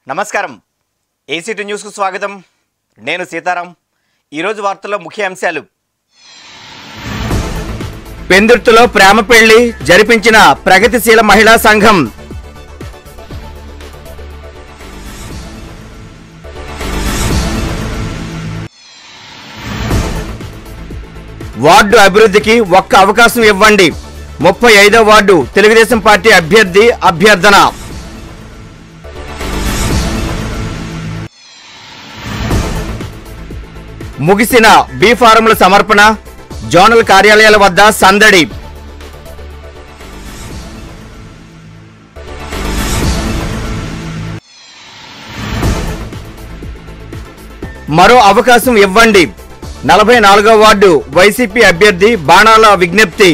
నమస్కారం ఏసీటీ న్యూస్కు స్వాగతం నేను సీతారాం ఈరోజు వార్తల్లో ముఖ్య అంశాలు పెందుర్తిలో ప్రేమ పెళ్లి జరిపించిన ప్రగతిశీల మహిళా సంఘం వార్డు అభివృద్ధికి ఒక్క అవకాశం ఇవ్వండి ముప్పై ఐదో వార్డు తెలుగుదేశం పార్టీ అభ్యర్థి అభ్యర్థన ముగిసిన బీ ఫారంల సమర్పణ జోనల్ కార్యాలయాల వద్ద సందడి మరో అవకాశం ఇవ్వండి నలభై నాలుగో వార్డు వైసీపీ అభ్యర్థి బాణాల విజ్ఞప్తి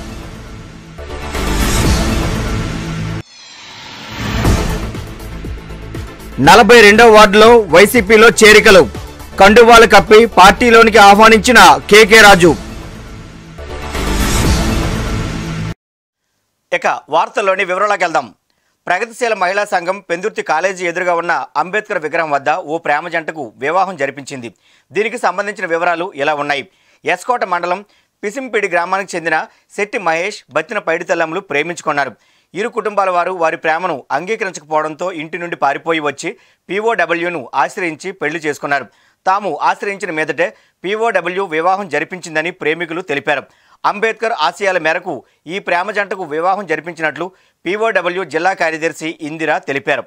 నలభై రెండో వార్డులో వైసీపీలో చేరికలు కండువాలు కప్పి పార్టీలోనికి ఆహ్వానించిన కేకే రాజు ఇక వార్తల్లోని వివరాలకు వెళ్దాం ప్రగతిశీల మహిళా సంఘం పెందుర్తి కాలేజీ ఎదురుగా ఉన్న అంబేద్కర్ విగ్రహం వద్ద ఓ ప్రేమ జంటకు వివాహం జరిపించింది దీనికి సంబంధించిన వివరాలు ఇలా ఉన్నాయి ఎస్కోట మండలం పిసింపిడి గ్రామానికి చెందిన శెట్టి మహేష్ బత్తిన పైడితల్లములు ప్రేమించుకున్నారు ఇరు కుటుంబాల వారు వారి ప్రేమను అంగీకరించకపోవడంతో ఇంటి నుండి పారిపోయి వచ్చి పీఓడబ్ల్యూను ఆశ్రయించి పెళ్లి చేసుకున్నారు తాము ఆశ్రయించిన మీదటే పీఓడబ్ల్యూ వివాహం జరిపించిందని ప్రేమికులు తెలిపారు అంబేద్కర్ ఆశయాల మేరకు ఈ ప్రేమ జంటకు వివాహం జరిపించినట్లు పీఓడబ్ల్యూ జిల్లా కార్యదర్శి ఇందిర తెలిపారు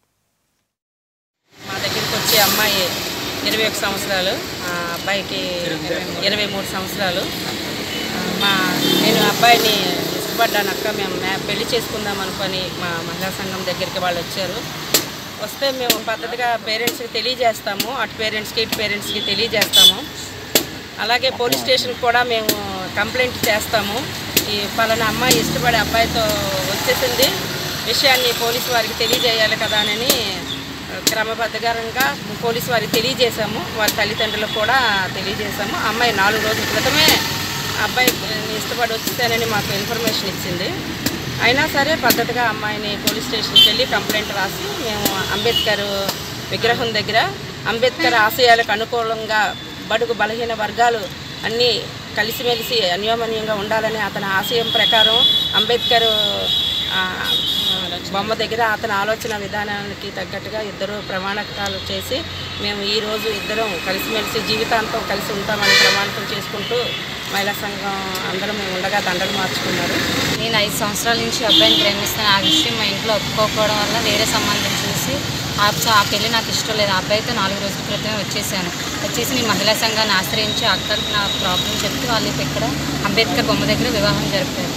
మా దగ్గరికి వచ్చే అమ్మాయి ఇరవై ఒక సంవత్సరాలు ఆ అబ్బాయికి ఇరవై మూడు సంవత్సరాలు ఆ, మా నేను అబ్బాయిని ఇష్టపడ్డాను అక్క మేము మ్యా- పెళ్లి చేసుకుందాం అనుకొని మా మహిళా సంఘం దగ్గరికి వాళ్ళు వచ్చారు వస్తే మేము పద్ధతిగా పేరెంట్స్కి తెలియజేస్తాము అటు పేరెంట్స్కి ఇటు పేరెంట్స్కి తెలియజేస్తాము అలాగే పోలీస్ స్టేషన్కి కూడా మేము కంప్లైంట్ చేస్తాము ఈ పలానా అమ్మాయి ఇష్టపడే అబ్బాయితో వచ్చేసింది విషయాన్ని పోలీసు వారికి తెలియజేయాలి కదా అని క్రమబద్ధంగా పోలీసు వారికి తెలియజేశాము వారి తల్లిదండ్రులకు కూడా తెలియజేశాము అమ్మాయి నాలుగు రోజుల క్రితమే అబ్బాయి ఇష్టపడి వచ్చేసానని మాకు ఇన్ఫర్మేషన్ ఇచ్చింది అయినా సరే పద్ధతిగా అమ్మాయిని పోలీస్ స్టేషన్కి వెళ్ళి కంప్లైంట్ రాసి మేము అంబేద్కర్ విగ్రహం దగ్గర అంబేద్కర్ ఆశయాలకు అనుకూలంగా బడుగు బలహీన వర్గాలు అన్నీ కలిసిమెలిసి అన్యోమన్యంగా ఉండాలని అతని ఆశయం ప్రకారం అంబేద్కర్ ఆ, బొమ్మ దగ్గర అతని ఆలోచన విధానానికి తగ్గట్టుగా ఇద్దరు ప్రమాణకాలు చేసి మేము ఈరోజు ఇద్దరం కలిసిమెలిసి జీవితాంతం కలిసి ఉంటామని ప్రమాణకం చేసుకుంటూ మహిళా సంఘం అందరం మేము ఉండగా దండలు మార్చుకున్నారు నేను ఐదు సంవత్సరాల నుంచి అబ్బాయిని ప్రేమిస్తాను ఆ విషయం మా ఇంట్లో ఒప్పుకోకపోవడం వల్ల వేరే సంబంధం చూసి ఆ ఆ పెళ్ళి నాకు ఇష్టం లేదు ఆ అబ్బాయితో నాలుగు రోజుల క్రితమే వచ్చేసాను వచ్చేసి నేను మహిళా సంఘాన్ని ఆశ్రయించి అక్కడికి నా ప్రాబ్లం చెప్తే వాళ్ళు ఇక్కడ అంబేద్కర్ బొమ్మ దగ్గర వివాహం జరిపారు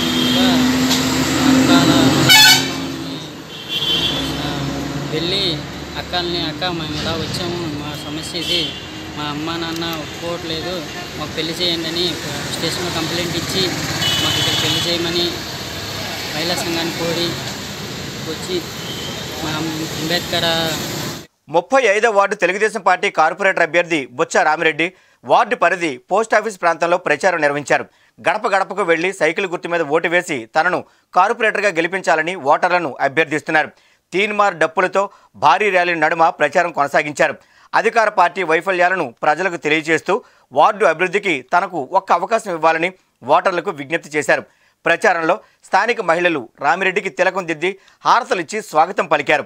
వెళ్ళి అక్కల్ని అక్క మేము ఇలా వచ్చాము మా సమస్య ఇది మా అమ్మ నాన్న ఒప్పుకోవట్లేదు మాకు పెళ్లి చేయండి అని స్టేషన్లో కంప్లైంట్ ఇచ్చి మాకు ఇక్కడ పెళ్లి చేయమని మహిళా సంఘాన్ని కోరి వచ్చి మా అంబేద్కర్ ముప్పై ఐదో వార్డు తెలుగుదేశం పార్టీ కార్పొరేటర్ అభ్యర్థి బొచ్చ రామిరెడ్డి వార్డు పరిధి పోస్ట్ ఆఫీస్ ప్రాంతంలో ప్రచారం నిర్వహించారు గడప గడపకు వెళ్లి సైకిల్ గుర్తు మీద ఓటు వేసి తనను కార్పొరేటర్గా గెలిపించాలని ఓటర్లను అభ్యర్థిస్తున్నారు తీన్మార్ డప్పులతో భారీ ర్యాలీ నడుమ ప్రచారం కొనసాగించారు అధికార పార్టీ వైఫల్యాలను ప్రజలకు తెలియజేస్తూ వార్డు అభివృద్ధికి తనకు ఒక్క అవకాశం ఇవ్వాలని ఓటర్లకు విజ్ఞప్తి చేశారు ప్రచారంలో స్థానిక మహిళలు రామిరెడ్డికి తిలకం దిద్ది హారతలిచ్చి స్వాగతం పలికారు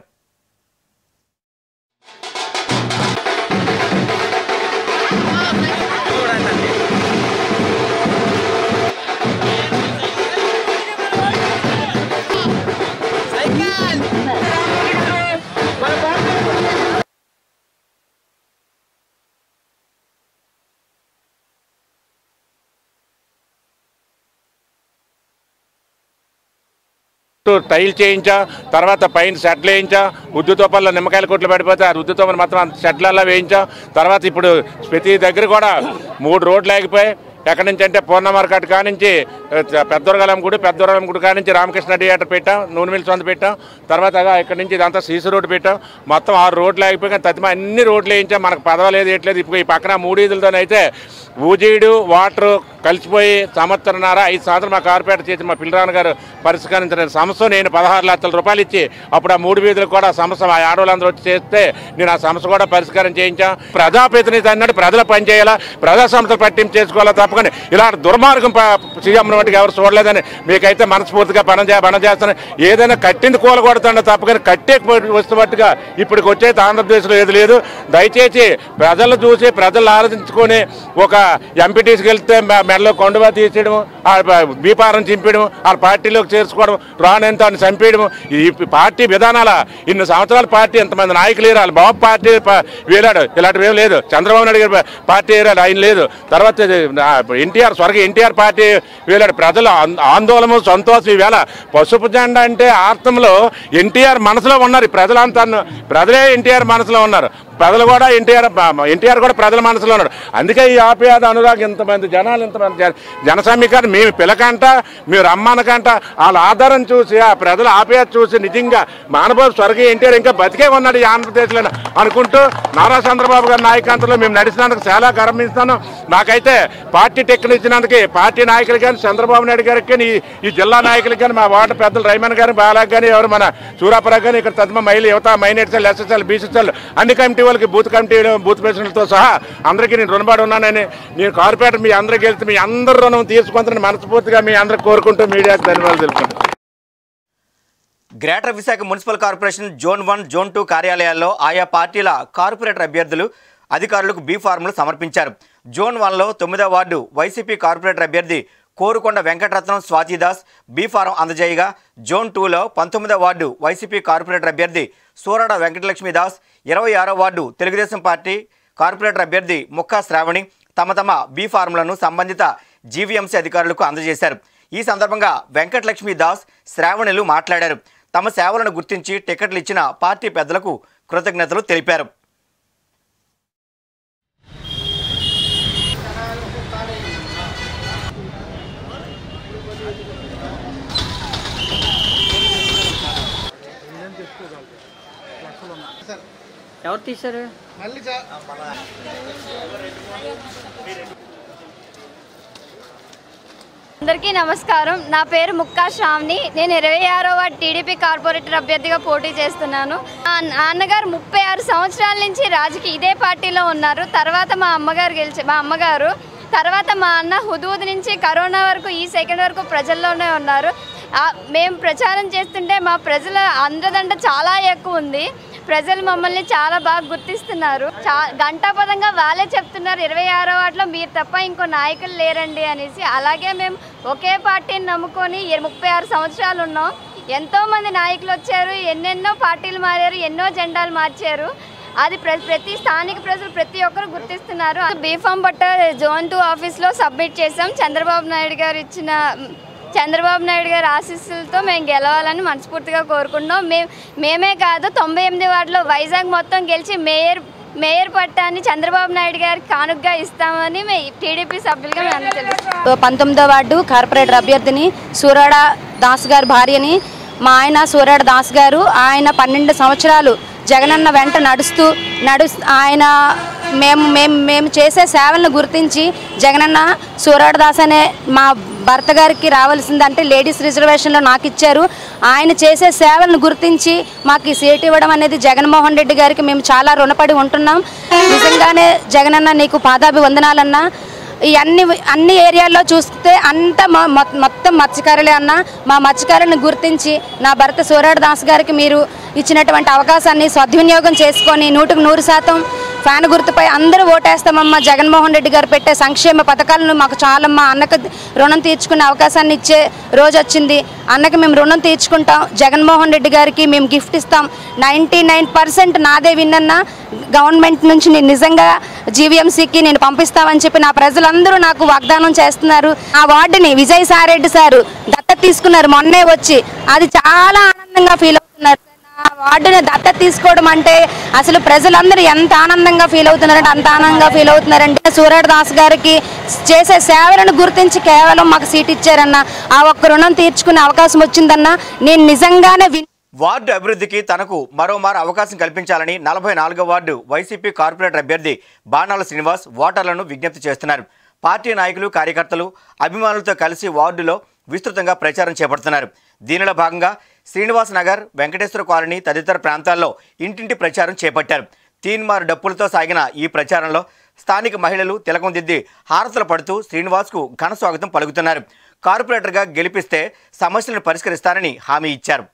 చుట్టూ టైల్ చేయించా తర్వాత పైన షెడ్లు వేయించా ఉద్దు తోపల్లో నిమ్మకాయల కొట్లు పడిపోతే ఆ ఉద్దు తోపలు మొత్తం షెడ్లల్లో వేయించా తర్వాత ఇప్పుడు ప్రతి దగ్గర కూడా మూడు రోడ్లు ఆగిపోయి ఎక్కడి నుంచి అంటే పూర్ణ మార్కెట్ కానించి పెద్దొరగలం గుడి పెద్దొరగలం గుడి కానించి రామకృష్ణ థియేటర్ పెట్టాం నూనె మిల్ సొంత పెట్టాం తర్వాత ఇక్కడ నుంచి ఇదంతా సీసీ రోడ్డు పెట్టాం మొత్తం ఆరు రోడ్లు ఆగిపోయి కానీ తదిమ అన్ని రోడ్లు వేయించాం మనకు పదవలేదు ఏట్లేదు ఇప్పుడు ఈ పక్కన మూడీదులతోనైతే ఊజీడు వాటర్ కలిసిపోయి సంవత్సరంన్నర ఐదు సంవత్సరాలు మా కార్పొరేటర్ చేసి మా పిల్లరాను గారు పరిష్కరించిన సమస్య నేను పదహారు లక్షల రూపాయలు ఇచ్చి అప్పుడు ఆ మూడు వీధులు కూడా సమస్య ఆ ఆడవాళ్ళందరూ వచ్చి చేస్తే నేను ఆ సమస్య కూడా పరిష్కారం చేయించాం ప్రజాప్రతినిధి అన్నట్టు ప్రజలు పనిచేయాలా ప్రజా సంస్థలు పట్టింపు చేసుకోవాలా తప్పకుండా ఇలా దుర్మార్గం సీఎం వంటికి ఎవరు చూడలేదని మీకైతే మనస్ఫూర్తిగా పని చే పని చేస్తాను ఏదైనా కట్టింది కూల కొడుతుండ తప్పకుండా కట్టే వస్తున్నట్టుగా ఇప్పటికి వచ్చేది ఆంధ్రప్రదేశ్లో ఏది లేదు దయచేసి ప్రజలు చూసి ప్రజలు ఆలోచించుకొని ఒక ఎంపీటీసీకి వెళ్తే మె- మెడలో కొండవా తీసేయడం ఆ బీపారం చింపేయడం ఆ పార్టీలోకి చేర్చుకోవడం రానంత అని చంపేయడం ఈ పార్టీ విధానాల ఇన్ని సంవత్సరాల పార్టీ ఎంతమంది నాయకులు ఏరాలి బాబు పార్టీ ప- వేలాడు ఇలాంటివి ఏం లేదు చంద్రబాబు నాయుడు గారి పార్టీ ఏరాడు ఆయన లేదు తర్వాత ఎన్టీఆర్ స్వర్గ ఎన్టీఆర్ పార్టీ వేలాడు ప్రజలు ఆంద- ఆందోళన సంతోషం ఈవేళ పసుపు జెండా అంటే ఆర్థంలో ఎన్టీఆర్ మనసులో ఉన్నారు ఈ ప్రజలంతా ప్రజలే ఎన్టీఆర్ మనసులో ఉన్నారు ప్రజలు కూడా ఎన్టీఆర్ ఎన్టీఆర్ కూడా ప్రజల మనసులో ఉన్నాడు అందుకే ఈ ఆప్యాయత అనురాగ్ ఇంతమంది జనాలు ఇంతమంది జన- జన సమీకరణ మేము పిలకంట మీరు అమ్మానకంట వాళ్ళ ఆధారం చూసి ఆ ప్రజల ఆప్యాయత చూసి నిజంగా మానబాబు స్వర్గీయ ఎన్టీఆర్ ఇంకా బతికే ఉన్నాడు ఈ ఆంధ్రప్రదేశ్లో అనుకుంటూ నారా చంద్రబాబు గారి నాయకత్వంలో మేము నడిచినందుకు చాలా గర్విస్తాను నాకైతే పార్టీ టిక్కెట్ ఇచ్చినందుకు పార్టీ నాయకులు కానీ చంద్రబాబు నాయుడు గారికి కానీ ఈ- ఈ జిల్లా నాయకులకి కానీ మా వార్డు పెద్దలు రైమన్ గారు బాలాగ్ కానీ ఎవరు మన సూరాపురం కానీ ఇక్కడ తదిమ మహిళ యువత మైనార్టీలు ఎస్ఎస్ఎల్ బీసీఎల్ అన్ని కమిటీ వాళ్ళకి బూత్ కమిటీ బూత్ ప్రెసిడెంట్తో సహా అందరికీ నేను రుణపడి ఉన్నానని నేను కార్పొరేటర్ మీ అందరికి వెళ్తే మీ అందరి రుణం తీసుకుంటానని మనస్ఫూర్తిగా మీ అందరికి కోరుకుంటూ మీడియాకి ధన్యవాదాలు తెలుపుకుంటాను greater Visakha municipal corporation zone one zone two కార్యాలయాల్లో ఆయా పార్టీల కార్పొరేటర్ అభ్యర్థులు అధికారులకు బీ ఫార్ములు సమర్పించారు జోన్ వన్లో తొమ్మిదో వార్డు వైసీపీ కార్పొరేటర్ అభ్యర్థి కోరుకొండ వెంకటరత్నం స్వాతిదాస్ బీ ఫారం అందజేయగా జోన్ టూలో పంతొమ్మిదో వార్డు వైసీపీ కార్పొరేటర్ అభ్యర్థి సూరడ వెంకటలక్ష్మీదాస్ ఇరవై ఆరో వార్డు తెలుగుదేశం పార్టీ కార్పొరేటర్ అభ్యర్థి ముక్కా శ్రావణి తమ తమ బీ ఫార్ములను సంబంధిత జీవీఎంసీ అధికారులకు అందజేశారు ఈ సందర్భంగా వెంకటలక్ష్మి దాస్ శ్రావణులు మాట్లాడారు తమ సేవలను గుర్తించి టికెట్లు ఇచ్చిన పార్టీ పెద్దలకు కృతజ్ఞతలు తెలిపారు ఎవరు తీశారు అందరికీ నమస్కారం నా పేరు ముక్కా శ్రావణి నేను ఇరవై ఆరో వార్డు టీడీపీ కార్పొరేటర్ అభ్యర్థిగా పోటీ చేస్తున్నాను మా నాన్నగారు ముప్పై ఆరు సంవత్సరాల నుంచి రాజకీయ ఇదే పార్టీలో ఉన్నారు తర్వాత మా అమ్మగారు గెలిచి మా అమ్మగారు తర్వాత మా అన్న హుదూద్ నుంచి కరోనా వరకు ఈ సెకండ్ వరకు ప్రజల్లోనే ఉన్నారు ఆ, మేము ప్రచారం చేస్తుంటే మా ప్రజల అందదండ చాలా ఎక్కువ ఉంది ప్రజలు మమ్మల్ని చాలా బాగా గుర్తిస్తున్నారు చా గంటాపదంగా వాళ్ళే చెప్తున్నారు ఇరవై ఆరో వాటిలో మీరు తప్ప ఇంకో నాయకులు లేరండి అనేసి అలాగే మేము ఒకే పార్టీని నమ్ముకొని ఇర- ముప్పై ఆరు సంవత్సరాలు ఉన్నాం ఎంతో మంది నాయకులు వచ్చారు ఎన్నెన్నో పార్టీలు మారారు ఎన్నో జెండాలు మార్చారు అది ప్ర ప్రతి స్థానిక ప్రజలు ప్రతి ఒక్కరు గుర్తిస్తున్నారు బీఫామ్ బట్ట జోన్ టూ ఆఫీస్లో సబ్మిట్ చేసాం చంద్రబాబు నాయుడు గారు ఇచ్చిన చంద్రబాబు నాయుడు గారి ఆశీస్సులతో మేము గెలవాలని మనస్ఫూర్తిగా కోరుకుంటున్నాం మేము మేమే కాదు తొంభై ఎనిమిది వార్డులో వైజాగ్ మొత్తం గెలిచి మేయర్ మేయర్ పట్టాన్ని చంద్రబాబు నాయుడు గారికి కానుకగా ఇస్తామని మే టీడీపీ సభ్యులుగా మేము తెలుసు పంతొమ్మిదో వార్డు కార్పొరేటర్ అభ్యర్థిని సూరాడ దాస్ గారి భార్యని మా ఆయన సూరాడ దాస్ గారు ఆయన పన్నెండు సంవత్సరాలు జగనన్న వెంట నడుస్తూ నడు ఆయన మేము మేము మేము చేసే సేవలను గుర్తించి జగనన్న సూరాడ దాస్ అనే మా భర్త గారికి రావాల్సిందంటే లేడీస్ రిజర్వేషన్లో నాకు ఇచ్చారు ఆయన చేసే సేవలను గుర్తించి మాకు ఈ సీట్ ఇవ్వడం అనేది జగన్మోహన్ రెడ్డి గారికి మేము చాలా రుణపడి ఉంటున్నాం నిజంగానే జగనన్న నీకు పాదాభివందనాలన్నా ఈ అన్ని అన్ని ఏరియాల్లో చూస్తే అంత మొ- మొ- మొత్తం మత్స్యకారులే అన్న మా మత్స్యకారులను గుర్తించి నా భర్త సూర్యాడు దాస్ గారికి మీరు ఇచ్చినటువంటి అవకాశాన్ని సద్వినియోగం చేసుకొని నూటికి నూరు శాతం ఫ్యాన్ గుర్తుపై అందరూ ఓటేస్తామమ్మా జగన్మోహన్ రెడ్డి గారు పెట్టే సంక్షేమ పథకాలను మాకు చాలమ్మా అన్నకు రుణం తీర్చుకునే అవకాశాన్ని ఇచ్చే రోజు వచ్చింది అన్నకి మేము రుణం తీర్చుకుంటాం జగన్మోహన్ రెడ్డి గారికి మేము గిఫ్ట్ ఇస్తాం నైంటీ నైన్ పర్సెంట్ నాదే విన్నన్నా గవర్నమెంట్ నుంచి నేను నిజంగా జీవీఎంసీకి నేను పంపిస్తామని చెప్పి నా ప్రజలందరూ నాకు వాగ్దానం చేస్తున్నారు ఆ వార్డుని విజయ్ సారెడ్డి సారు దత్తత తీసుకున్నారు మొన్నే వచ్చి అది చాలా ఆనందంగా ఫీల్ అవుతున్నారు నా వార్డుని దత్తత తీసుకోవడం అంటే అసలు ప్రజలందరూ ఎంత ఆనందంగా ఫీల్ అవుతున్నారంటే అంత ఆనందంగా ఫీల్ అవుతున్నారంటే సూర్యాడు దాస్ గారికి చేసే సేవలను గుర్తించి కేవలం మాకు సీట్ ఇచ్చారన్న ఆ ఒక్క రుణం తీర్చుకునే అవకాశం వచ్చిందన్న నేను నిజంగానే విన్ వార్డు అభివృద్ధికి తనకు మరోమారు అవకాశం కల్పించాలని నలభై నాలుగో వార్డు వైసీపీ కార్పొరేటర్ అభ్యర్థి బాణాల శ్రీనివాస్ ఓటర్లను విజ్ఞప్తి చేస్తున్నారు పార్టీ నాయకులు కార్యకర్తలు అభిమానులతో కలిసి వార్డులో విస్తృతంగా ప్రచారం చేపడుతున్నారు దీనిలో భాగంగా శ్రీనివాస్ నగర్ వెంకటేశ్వర కాలనీ తదితర ప్రాంతాల్లో ఇంటింటి ప్రచారం చేపట్టారు తీన్మార్ డప్పులతో సాగిన ఈ ప్రచారంలో స్థానిక మహిళలు తిలకం దిద్ది హారతులు పడుతూ శ్రీనివాస్కు ఘన స్వాగతం పలుకుతున్నారు కార్పొరేటర్గా గెలిపిస్తే సమస్యలను పరిష్కరిస్తారని హామీ ఇచ్చారు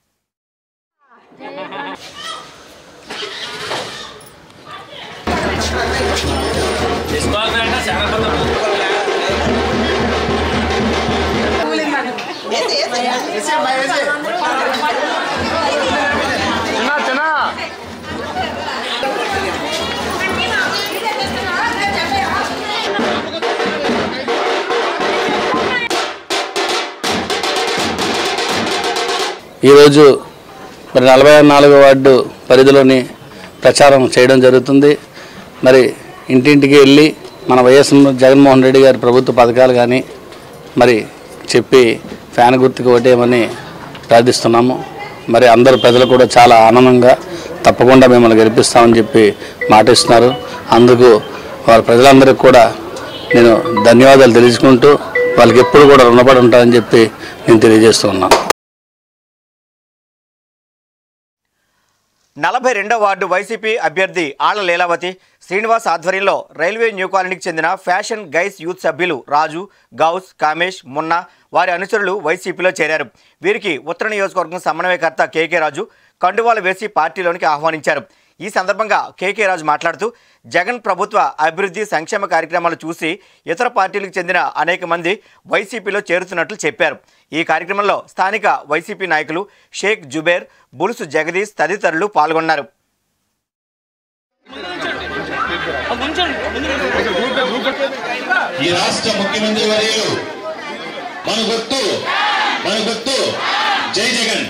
ఈరోజు మరి నలభై నాలుగో వార్డు పరిధిలోని ప్రచారం చేయడం జరుగుతుంది మరి ఇంటింటికి వెళ్ళి మన వైఎస్ జగన్మోహన్ రెడ్డి గారి ప్రభుత్వ పథకాలు కానీ మరి చెప్పి ఫ్యాన్ గుర్తుకు ఓటేయమని ప్రార్థిస్తున్నాము మరి అందరు ప్రజలు కూడా చాలా ఆనందంగా తప్పకుండా మిమ్మల్ని గెలిపిస్తామని చెప్పి మాటిస్తున్నారు అందుకు వారి ప్రజలందరికీ కూడా నేను ధన్యవాదాలు తెలుసుకుంటూ వాళ్ళకి ఎప్పుడు కూడా రుణపడి ఉంటానని చెప్పి నేను తెలియజేస్తూ ఉన్నాను నలభై రెండో వార్డు వైసీపీ అభ్యర్థి ఆళ్ల లీలావతి శ్రీనివాస్ ఆధ్వర్యంలో రైల్వే న్యూ కాలనీకి చెందిన ఫ్యాషన్ గైస్ యూత్ సభ్యులు రాజు గౌస్ కామేష్ మున్నా వారి అనుచరులు వైసీపీలో చేరారు వీరికి ఉత్తర నియోజకవర్గం సమన్వయకర్త కేకే రాజు కండువాలు వేసి పార్టీలోనికి ఆహ్వానించారు ఈ సందర్భంగా కేకే రాజు మాట్లాడుతూ జగన్ ప్రభుత్వ అభివృద్ధి సంక్షేమ కార్యక్రమాలు చూసి ఇతర పార్టీలకు చెందిన అనేక మంది వైసీపీలో చేరుతున్నట్లు చెప్పారు ఈ కార్యక్రమంలో స్థానిక వైసీపీ నాయకులు షేక్ జుబేర్ బులుసు జగదీష్ తదితరులు పాల్గొన్నారు ఈ రాష్ట్ర ముఖ్యమంత్రి వర్యులు మన గుర్తు మన గుర్తు జై జగన్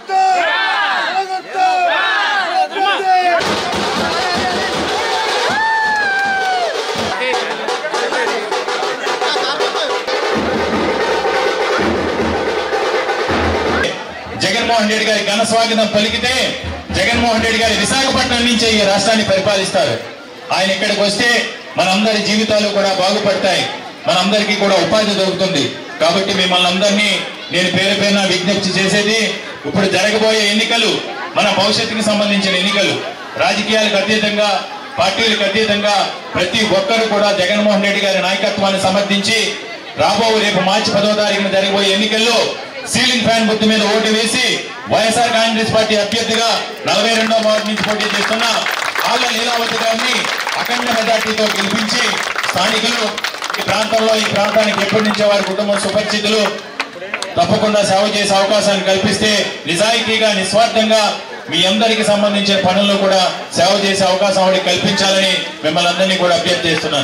జగన్మోహన్ రెడ్డి గారి ఘన స్వాగతం పలికితే జగన్మోహన్ రెడ్డి గారి విశాఖపట్నం నుంచి ఈ రాష్ట్రాన్ని పరిపాలిస్తారు ఆయన ఇక్కడికి వస్తే మనందరి జీవితాలు కూడా బాగుపడతాయి మనందరికీ కూడా ఉపాధి దొరుకుతుంది కాబట్టి మిమ్మల్ని అందరినీ నేను పేరు పేరున విజ్ఞప్తి చేసేది ఇప్పుడు జరగబోయే ఎన్నికలు మన భవిష్యత్తుకి సంబంధించిన ఎన్నికలు రాజకీయాలకు అతీతంగా పార్టీలకు అతీతంగా ప్రతి ఒక్కరు కూడా జగన్మోహన్ రెడ్డి గారి నాయకత్వాన్ని సమర్థించి రాబో రేపు మార్చి పదో తారీఖున జరగబోయే ఎన్నికల్లో సీలింగ్ ఫ్యాన్ గుర్తు మీద ఓటు వేసి వైఎస్ఆర్ కాంగ్రెస్ పార్టీ అభ్యర్థిగా నలభై రెండో వార్డు నుంచి పోటీ చేస్తున్న ఆళ్ళ లీలావతి గారిని అఖండ మెజార్టీతో గెలిపించి స్థానికులు ఈ ప్రాంతంలో ఈ ప్రాంతానికి ఎప్పటి నుంచో వారి కుటుంబం సుపరిచితులు తప్పకుండా సేవ చేసే అవకాశాన్ని కల్పిస్తే నిజాయితీగా నిస్వార్థంగా మీ అందరికి సంబంధించిన పనుల్లో కూడా సేవ చేసే అవకాశం ఆవిడకి కల్పించాలని మిమ్మల్ని అందరినీ కూడా అభ్యర్థిస్తున్నాను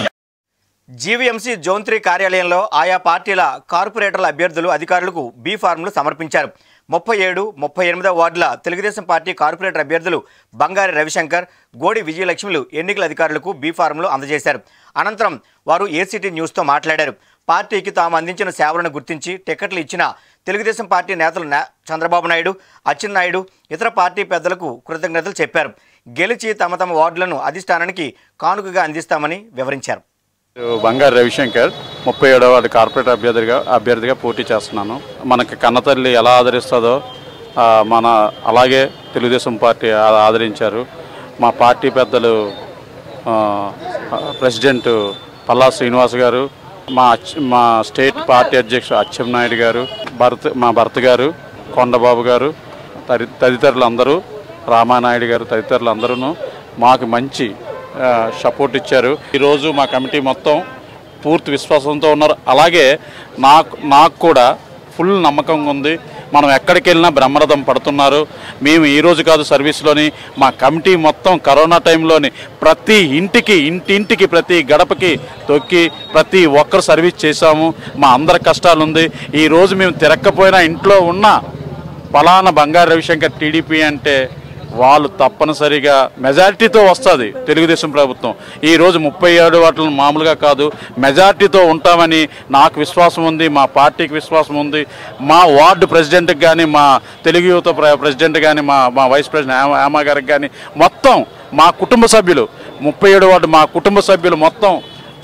జీవీఎంసీ జోన్ త్రీ కార్యాలయంలో ఆయా పార్టీల కార్పొరేటర్ల అభ్యర్థులు అధికారులకు బీ ఫార్ములు సమర్పించారు ముప్పై ఏడు ముప్పై ఎనిమిదో వార్డుల తెలుగుదేశం పార్టీ కార్పొరేటర్ అభ్యర్థులు బంగారి రవిశంకర్ గోడి విజయలక్ష్మిలు ఎన్నికల అధికారులకు బీ ఫార్ములు అందజేశారు అనంతరం వారు ఏసీటీ న్యూస్తో మాట్లాడారు పార్టీకి తాము అందించిన సేవలను గుర్తించి టికెట్లు ఇచ్చిన తెలుగుదేశం పార్టీ నేతలు నా- చంద్రబాబు నాయుడు అచ్చెన్నాయుడు ఇతర పార్టీ పెద్దలకు కృతజ్ఞతలు చెప్పారు గెలిచి తమ తమ వార్డులను అధిష్టానానికి కానుకగా అందిస్తామని వివరించారు బంగారు రవిశంకర్ ముప్పై ఏడవ వార్డు కార్పొరేట్ అభ్యర్థిగా అభ్యర్థిగా పోటీ చేస్తున్నాను మనకి కన్నతల్లి ఎలా ఆదరిస్తుందో ఆ, మన అలాగే తెలుగుదేశం పార్టీ ఆ- ఆదరించారు మా పార్టీ పెద్దలు ఆ, ప్రెసిడెంట్ పల్లా శ్రీనివాస్ గారు మా అచ్- మా స్టేట్ పార్టీ అధ్యక్షుడు అచ్చెన్నాయుడు గారు భరత్ మా భర్త గారు కొండబాబు గారు తది తదితరులు అందరూ రామానాయుడు గారు తదితరులు అందరూ మాకు మంచి ఆ, సపోర్ట్ ఇచ్చారు ఈరోజు మా కమిటీ మొత్తం పూర్తి విశ్వాసంతో ఉన్నారు అలాగే నాకు నాకు కూడా ఫుల్ నమ్మకం ఉంది మనం ఎక్కడికి వెళ్ళినా బ్రహ్మరథం పడుతున్నారు మేము ఈ రోజు కాదు సర్వీస్లోని మా కమిటీ మొత్తం కరోనా టైంలోని ప్రతి ఇంటికి ఇంటింటికి ప్రతి గడపకి తొక్కి ప్రతి ఒక్కరు సర్వీస్ చేశాము మా అందరి కష్టాలు ఉంది ఈ రోజు మేము తిరక్కపోయినా ఇంట్లో ఉన్న పలానా బంగారు రవిశంకర్ టీడీపీ అంటే వాళ్ళు తప్పనిసరిగా మెజారిటీతో వస్తుంది తెలుగుదేశం ప్రభుత్వం ఈ రోజు ముప్పై ఏడు వాటిని మామూలుగా కాదు మెజారిటీతో ఉంటామని నాకు విశ్వాసం ఉంది మా పార్టీకి విశ్వాసం ఉంది మా వార్డు ప్రెసిడెంట్కి కానీ మా తెలుగు యువత ప్ర- ప్రెసిడెంట్ కానీ మా మా వైస్ ప్రెసిడెంట్ హేమ హేమ గారికి కానీ మొత్తం మా కుటుంబ సభ్యులు ముప్పై ఏడు వార్డు మా కుటుంబ సభ్యులు మొత్తం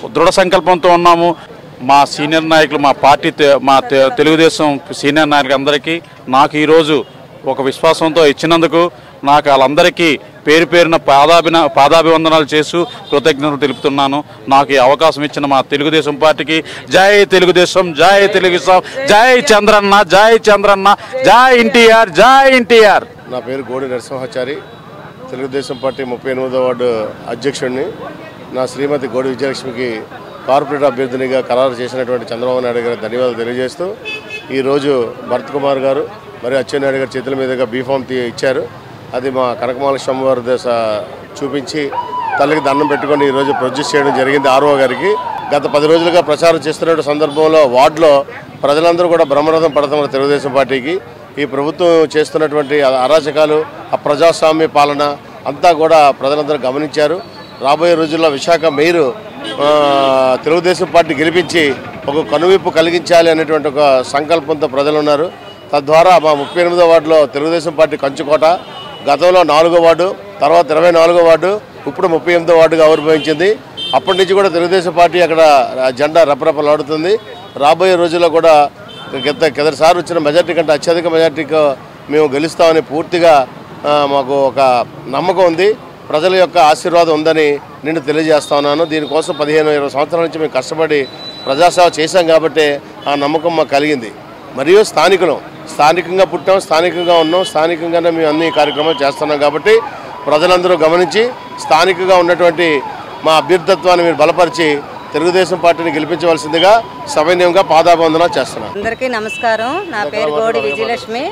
దృఢ సంకల్పంతో ఉన్నాము మా సీనియర్ నాయకులు మా పార్టీ తె- మా తె- తెలుగుదేశం సీనియర్ నాయకులు అందరికీ నాకు ఈరోజు ఒక విశ్వాసంతో ఇచ్చినందుకు నాకు వాళ్ళందరికీ పేరు పేరున పాదాభిన పాదాభివందనాలు చేస్తూ కృతజ్ఞతలు తెలుపుతున్నాను నాకు ఈ అవకాశం ఇచ్చిన మా తెలుగుదేశం పార్టీకి జై తెలుగుదేశం జై తెలుగుదేశం జై చంద్రన్న జై చంద్రన్న జై ఎన్టీఆర్ జై ఎన్టీఆర్ నా పేరు గోడి నరసింహాచారి తెలుగుదేశం పార్టీ ముప్పై ఎనిమిదో వార్డు అధ్యక్షుడిని నా శ్రీమతి గోడి విజయలక్ష్మికి కార్పొరేట్ అభ్యర్థినిగా ఖరారు చేసినటువంటి చంద్రబాబు నాయుడు గారి ధన్యవాదాలు తెలియజేస్తూ ఈరోజు భరత్ కుమార్ గారు మరియు అచ్చెన్నాయుడు గారి చేతుల మీదుగా బీఫామ్ తీ ఇచ్చారు అది మా కనకమాల స్వామివారి దశ చూపించి తల్లికి దండం పెట్టుకొని ఈరోజు ప్రొడ్యూస్ చేయడం జరిగింది ఆర్ఓ గారికి గత పది రోజులుగా ప్రచారం చేస్తున్న సందర్భంలో వార్డులో ప్రజలందరూ కూడా బ్రహ్మరథం పడుతున్నారు తెలుగుదేశం పార్టీకి ఈ ప్రభుత్వం చేస్తున్నటువంటి అ- అరాచకాలు అప్రజాస్వామ్య పాలన అంతా కూడా ప్రజలందరూ గమనించారు రాబోయే రోజుల్లో విశాఖ మేయరు ఆ, తెలుగుదేశం పార్టీ గెలిపించి ఒక కనువిప్పు కలిగించాలి అనేటువంటి ఒక సంకల్పంతో ప్రజలు ఉన్నారు తద్వారా మా ముప్పై ఎనిమిదో వార్డులో తెలుగుదేశం పార్టీ కంచుకోట గతంలో నాలుగో వార్డు తర్వాత ఇరవై నాలుగో వార్డు ఇప్పుడు ముప్పై ఎనిమిదో వార్డుగా ఆవిర్భవించింది అప్పటి నుంచి కూడా తెలుగుదేశం పార్టీ అక్కడ ఆ జెండా రెపరెపలాడుతుంది రాబోయే రోజుల్లో కూడా గత కిందసారి వచ్చిన మెజార్టీ కంటే అత్యధిక మెజార్టీతో మేము గెలుస్తామని పూర్తిగా ఆ, మాకు ఒక నమ్మకం ఉంది ప్రజల యొక్క ఆశీర్వాదం ఉందని నేను తెలియజేస్తా ఉన్నాను దీనికోసం పదిహేను ఇరవై సంవత్సరాల నుంచి మేము కష్టపడి ప్రజాసేవ చేశాం కాబట్టి ఆ నమ్మకం మాకు కలిగింది మరియు స్థానికులం స్థానికంగా పుట్టాం స్థానికంగా ఉన్నాం స్థానికంగానే మేము అన్ని కార్యక్రమాలు చేస్తున్నాం కాబట్టి ప్రజలందరూ గమనించి స్థానికంగా ఉన్నటువంటి మా అభ్యర్థత్వాన్ని మీరు బలపరిచి తెలుగుదేశం పార్టీని గెలిపించవలసిందిగా సవైన్యంగా పాదాబంధన చేస్తున్నాను అందరికీ నమస్కారం నా పేరు గోడి విజయలక్ష్మి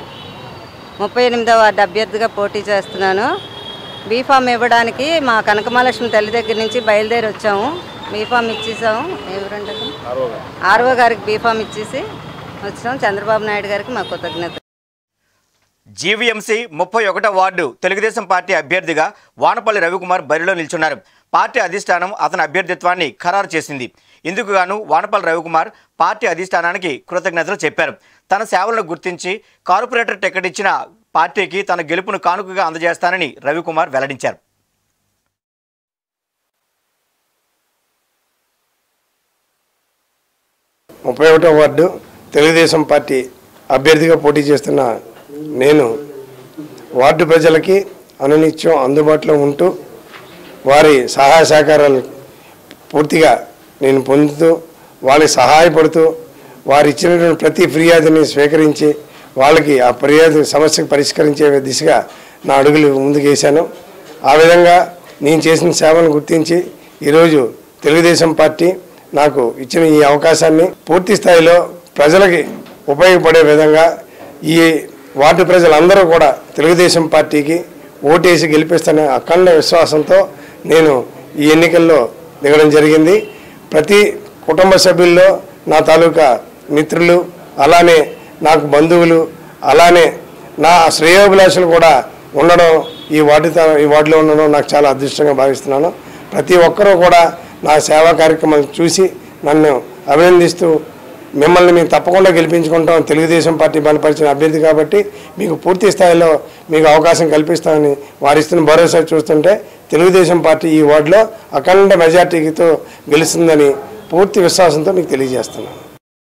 ముప్పై ఎనిమిదవ వార్డు అభ్యర్థిగా పోటీ చేస్తున్నాను బీఫామ్ ఇవ్వడానికి మా కనకమహాలక్ష్మి తల్లి దగ్గర నుంచి బయలుదేరి వచ్చాము బీఫామ్ ఇచ్చేసాము ఎవరంటే ఆర్ఓ గారికి బీఫామ్ ఇచ్చేసి వచ్చాం చంద్రబాబు నాయుడు గారికి మా కృతజ్ఞత జీవీఎంసీ ముప్పై ఒకటో వార్డు తెలుగుదేశం పార్టీ అభ్యర్థిగా వానపల్లి రవికుమార్ బరిలో నిల్చున్నారు పార్టీ అధిష్టానం అతని అభ్యర్థిత్వాన్ని ఖరారు చేసింది ఇందుకు గాను వానపల్లి రవికుమార్ పార్టీ అధిష్టానానికి కృతజ్ఞతలు చెప్పారు తన సేవలను గుర్తించి కార్పొరేటర్ టికెట్ ఇచ్చిన పార్టీకి తన గెలుపును కానుకగా అందజేస్తానని రవికుమార్ వెల్లడించారు ముప్పై ఒకటో వార్డు తెలుగుదేశం పార్టీ అభ్యర్థిగా పోటీ చేస్తున్న నేను వార్డు ప్రజలకి అనునిత్యం అందుబాటులో ఉంటూ వారి సహాయ సహకారాలు పూర్తిగా నేను పొందుతూ వాళ్ళకి సహాయపడుతూ వారు ఇచ్చినటువంటి ప్రతి ఫిర్యాదుని స్వీకరించి వాళ్ళకి ఆ ఫిర్యాదు సమస్యకు పరిష్కరించే దిశగా నా అడుగులు ముందుకు వేశాను ఆ విధంగా నేను చేసిన సేవలను గుర్తించి ఈరోజు తెలుగుదేశం పార్టీ నాకు ఇచ్చిన ఈ అవకాశాన్ని పూర్తి స్థాయిలో ప్రజలకి ఉపయోగపడే విధంగా ఈ వార్డు ప్రజలందరూ కూడా తెలుగుదేశం పార్టీకి ఓటేసి గెలిపిస్తున్న అఖండ విశ్వాసంతో నేను ఈ ఎన్నికల్లో దిగడం జరిగింది ప్రతి కుటుంబ సభ్యుల్లో నా తాలూకా మిత్రులు అలానే నాకు బంధువులు అలానే నా శ్రేయోభిలాషులు కూడా ఉండడం ఈ వార్డు తా- ఈ వార్డులో ఉండడం నాకు చాలా అదృష్టంగా భావిస్తున్నాను ప్రతి ఒక్కరూ కూడా నా సేవా కార్యక్రమాలు చూసి నన్ను అభినందిస్తూ మిమ్మల్ని మేము తప్పకుండా గెలిపించుకుంటాం తెలుగుదేశం పార్టీ బలపరిచిన అభ్యర్థి కాబట్టి మీకు పూర్తి స్థాయిలో మీకు అవకాశం కల్పిస్తామని వారిస్తున్న భరోసా చూస్తుంటే తెలుగుదేశం పార్టీ ఈ వార్డులో అఖండ మెజార్టీతో గెలుస్తుందని పూర్తి విశ్వాసంతో మీకు తెలియజేస్తున్నాను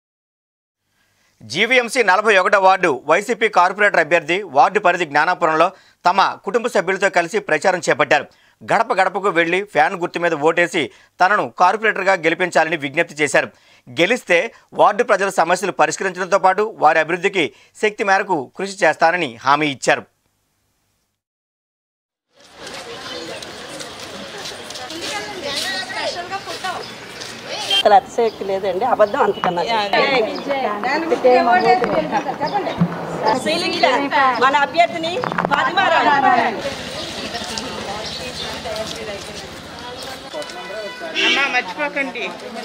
జీవీఎంసీ నలభై ఒకటో వార్డు వైసీపీ కార్పొరేటర్ అభ్యర్థి వార్డు పరిధి జ్ఞానాపురంలో తమ కుటుంబ సభ్యులతో కలిసి ప్రచారం చేపట్టారు గడప గడపకు వెళ్లి ఫ్యాన్ గుర్తు మీద ఓటేసి తనను కార్పొరేటర్గా గెలిపించాలని విజ్ఞప్తి చేశారు గెలిస్తే వార్డు ప్రజల సమస్యలు పరిష్కరించడంతో పాటు వారి అభివృద్ధికి శక్తి మేరకు కృషి చేస్తానని హామీ ఇచ్చారు అసలు అతిశయోక్తి లేదండి అబద్ధం అంతకన్నా మన అభ్యర్థిని ఫాతిమారావు. మర్చిపోకండి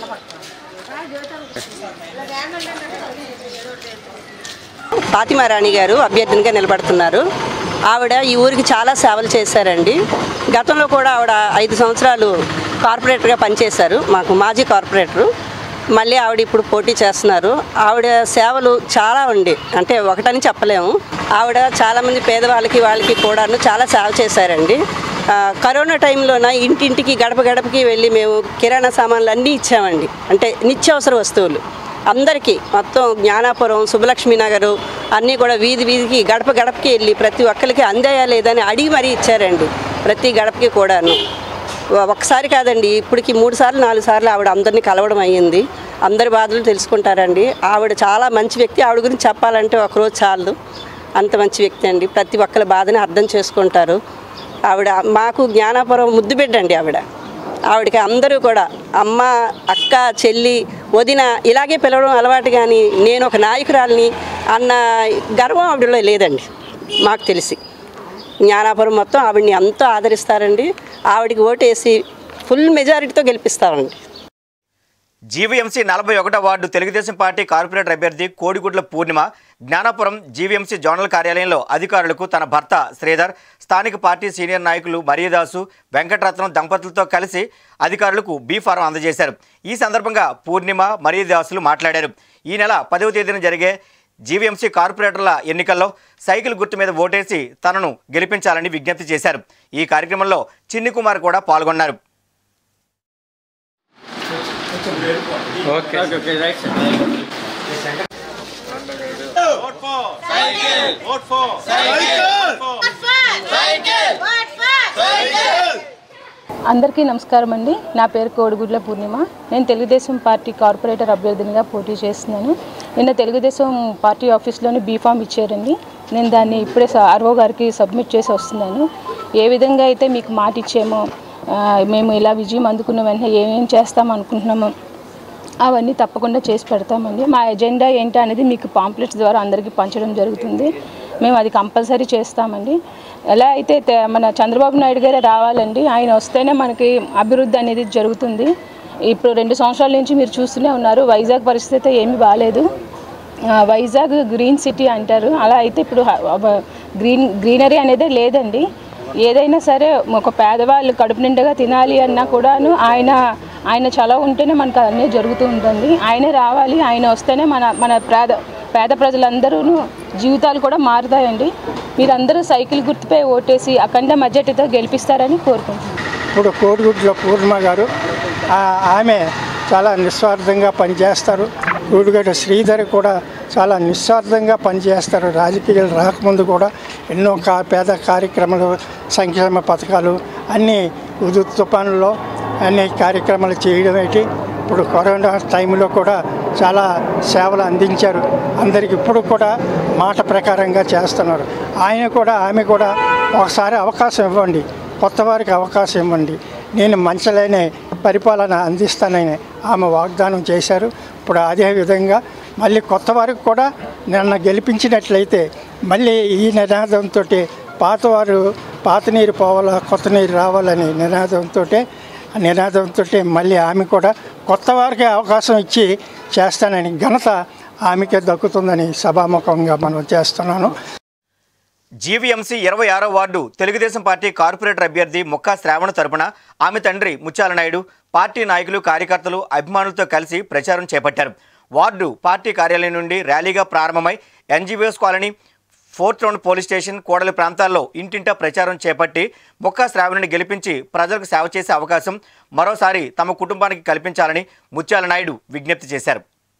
ఫాతిమా రాణి గారు అభ్యర్థినిగా నిలబడుతున్నారు ఆవిడ ఈ ఊరికి చాలా సేవలు చేశారండి గతంలో కూడా ఆవిడ ఐదు సంవత్సరాలు కార్పొరేటర్గా పనిచేశారు మాకు మాజీ కార్పొరేటరు మళ్ళీ ఆవిడ ఇప్పుడు పోటీ చేస్తున్నారు ఆవిడ సేవలు చాలా ఉండి అంటే ఒకటని చెప్పలేము ఆవిడ చాలామంది పేదవాళ్ళకి వాళ్ళకి కూడాను చాలా సేవ చేశారండి ఆ, కరోనా టైంలోన ఇంటింటికి గడప గడపకి వెళ్ళి మేము కిరాణా సామాన్లు అన్నీ ఇచ్చామండి అంటే నిత్యావసర వస్తువులు అందరికీ మొత్తం జ్ఞానాపురం సుబ్బలక్ష్మి నగరు అన్నీ కూడా వీధి వీధికి గడప గడపకి వెళ్ళి ప్రతి ఒక్కరికి అందాయా లేదని అడిగి మరీ ఇచ్చారండి ప్రతి గడపకి కూడాను ఒ- ఒక్కసారి కాదండి ఇప్పటికి మూడు సార్లు నాలుగు సార్లు ఆవిడ అందరినీ కలవడం అయ్యింది అందరి బాధలు తెలుసుకుంటారండి ఆవిడ చాలా మంచి వ్యక్తి ఆవిడ గురించి చెప్పాలంటే ఒకరోజు చాలదు అంత మంచి వ్యక్తి అండి ప్రతి ఒక్కరి బాధని అర్థం చేసుకుంటారు ఆవిడ మాకు జ్ఞానాపురం ముద్దు బిడ్డండి ఆవిడ ఆవిడకి అందరూ కూడా అమ్మ అక్క చెల్లి వదిన ఇలాగే పిలవడం అలవాటు కానీ నేను ఒక నాయకురాలిని అన్న గర్వం ఆవిడలో లేదండి మాకు తెలిసి జ్ఞానాపురం మొత్తం ఆవిడని ఎంతో ఆదరిస్తారండి ఆవిడకి ఓటేసి ఫుల్ మెజారిటీతో గెలిపిస్తారండి జీవీఎంసీ నలభై ఒకటో వార్డు తెలుగుదేశం పార్టీ కార్పొరేటర్ అభ్యర్థి కోడిగుడ్ల పూర్ణిమ జ్ఞానాపురం జీవీఎంసీ జోనల్ కార్యాలయంలో అధికారులకు తన భర్త శ్రీధర్ స్థానిక పార్టీ సీనియర్ నాయకులు మరియదాసు వెంకటరత్నం దంపతులతో కలిసి అధికారులకు బీ ఫారం అందజేశారు ఈ సందర్భంగా పూర్ణిమ మరియదాసులు మాట్లాడారు ఈ నెల పదవ తేదీన జరిగే జీవీఎంసీ కార్పొరేటర్ల ఎన్నికల్లో సైకిల్ గుర్తు మీద ఓటేసి తనను గెలిపించాలని విజ్ఞప్తి చేశారు ఈ కార్యక్రమంలో చిన్ని కుమార్ కూడా పాల్గొన్నారు ఓకే ఓకే రైట్ సార్ అందరికీ నమస్కారం అండి నా పేరు కోడిగుడ్ల పూర్ణిమ నేను తెలుగుదేశం పార్టీ కార్పొరేటర్ అభ్యర్థినిగా పోటీ చేస్తున్నాను నిన్న తెలుగుదేశం పార్టీ ఆఫీస్లోని బీఫామ్ ఇచ్చారండి నేను దాన్ని ఇప్పుడే ఆర్ఓ గారికి సబ్మిట్ చేసి వస్తున్నాను ఏ విధంగా అయితే మీకు మాట ఇచ్చామో ఆ, మేము ఇలా విజయం అందుకున్న వెంటనే ఏమేం చేస్తాం అనుకుంటున్నామో అవన్నీ తప్పకుండా చేసి పెడతామండి మా ఎజెండా ఏంటి అనేది మీకు పాంప్లెట్స్ ద్వారా అందరికీ పంచడం జరుగుతుంది మేము అది కంపల్సరీ చేస్తామండి ఎలా అయితే తే- మన చంద్రబాబు నాయుడు గారే రావాలండి ఆయన వస్తేనే మనకి అభివృద్ధి అనేది జరుగుతుంది ఇప్పుడు రెండు సంవత్సరాల నుంచి మీరు చూస్తూనే ఉన్నారు వైజాగ్ పరిస్థితి ఏమీ బాగాలేదు ఆ, వైజాగ్ గ్రీన్ సిటీ అంటారు అలా అయితే ఇప్పుడు హ- అవ- గ్రీన్ గ్రీనరీ అనేది లేదండి ఏదైనా సరే ఒక పేదవాళ్ళు కడుపు నిండుగా తినాలి అన్నా కూడాను ఆయన ఆయన చలవ ఉంటేనే మనకు అన్నీ జరుగుతూ ఉంటుంది ఆయనే రావాలి ఆయన వస్తేనే మన మన పేద పేద ప్రజలందరూ జీవితాలు కూడా మారుతాయండి మీరందరూ సైకిల్ గుర్తుపై ఓటేసి అఖండ మెజార్టీతో గెలిపిస్తారని కోరుకుంటున్నాను ఇప్పుడు కోడిగుడ్ల పూర్ణిమ గారు ఆ- ఆమె చాలా నిస్వార్థంగా పనిచేస్తారు కోడిగడ్డ శ్రీధర్ కూడా చాలా నిస్వార్థంగా పనిచేస్తారు రాజకీయాలు రాకముందు కూడా ఎన్నో కా పేద కార్యక్రమాలు సంక్షేమ పథకాలు అన్నీ ఉదు తుఫానులో అన్ని కార్యక్రమాలు చేయడం ఏంటి ఇప్పుడు కరోనా టైంలో కూడా చాలా సేవలు అందించారు అందరికి ఇప్పుడు కూడా మాట ప్రకారంగా చేస్తున్నారు ఆయన కూడా ఆమె కూడా ఒకసారి అవకాశం ఇవ్వండి కొత్త వారికి అవకాశం ఇవ్వండి నేను మంచలేని పరిపాలన అందిస్తానని ఆమె వాగ్దానం చేశారు ఇప్పుడు అదే విధంగా మళ్ళీ కొత్త వారికి కూడా నన్ను గెలిపించినట్లయితే మళ్ళీ ఈ నినాదంతో పాతవారు పాత నీరు పోవాలా కొత్త నీరు రావాలని నినాదంతో నినాదంతో మళ్ళీ ఆమె కూడా కొత్త వారికి అవకాశం ఇచ్చి చేస్తానని ఘనత ఆమెకే దక్కుతుందని సభాముఖంగా మనం చేస్తున్నాను జీవీఎంసీ ఇరవై ఆరో వార్డు తెలుగుదేశం పార్టీ కార్పొరేటర్ అభ్యర్థి ముక్కా శ్రావణ తరపున ఆమె తండ్రి ముత్యాల నాయుడు పార్టీ నాయకులు కార్యకర్తలు అభిమానులతో కలిసి ప్రచారం చేపట్టారు వార్డు పార్టీ కార్యాలయం నుండి ర్యాలీగా ప్రారంభమై NGBS colony fourth round police station కోడలి ప్రాంతాల్లో ఇంటింటా ప్రచారం చేపట్టి ముక్కా శ్రావణిని గెలిపించి ప్రజలకు సేవ చేసే అవకాశం మరోసారి తమ కుటుంబానికి కల్పించాలని ముత్యాల నాయుడు విజ్ఞప్తి చేశారు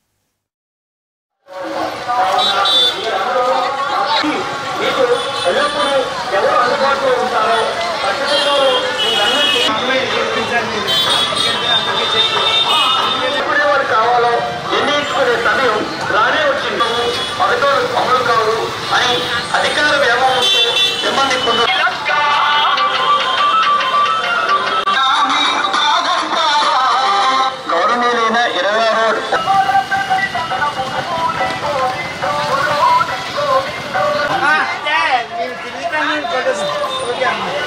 కావాలో నిర్ణయించుకునే సమయం రానే వచ్చింది పథకాలు అమలు కావు అని అధికార వ్యామోహంతో మిమ్మల్ని కొందరు గౌరవనీయులైన ఇరవై ఆరో మీరు తిరుగుతాను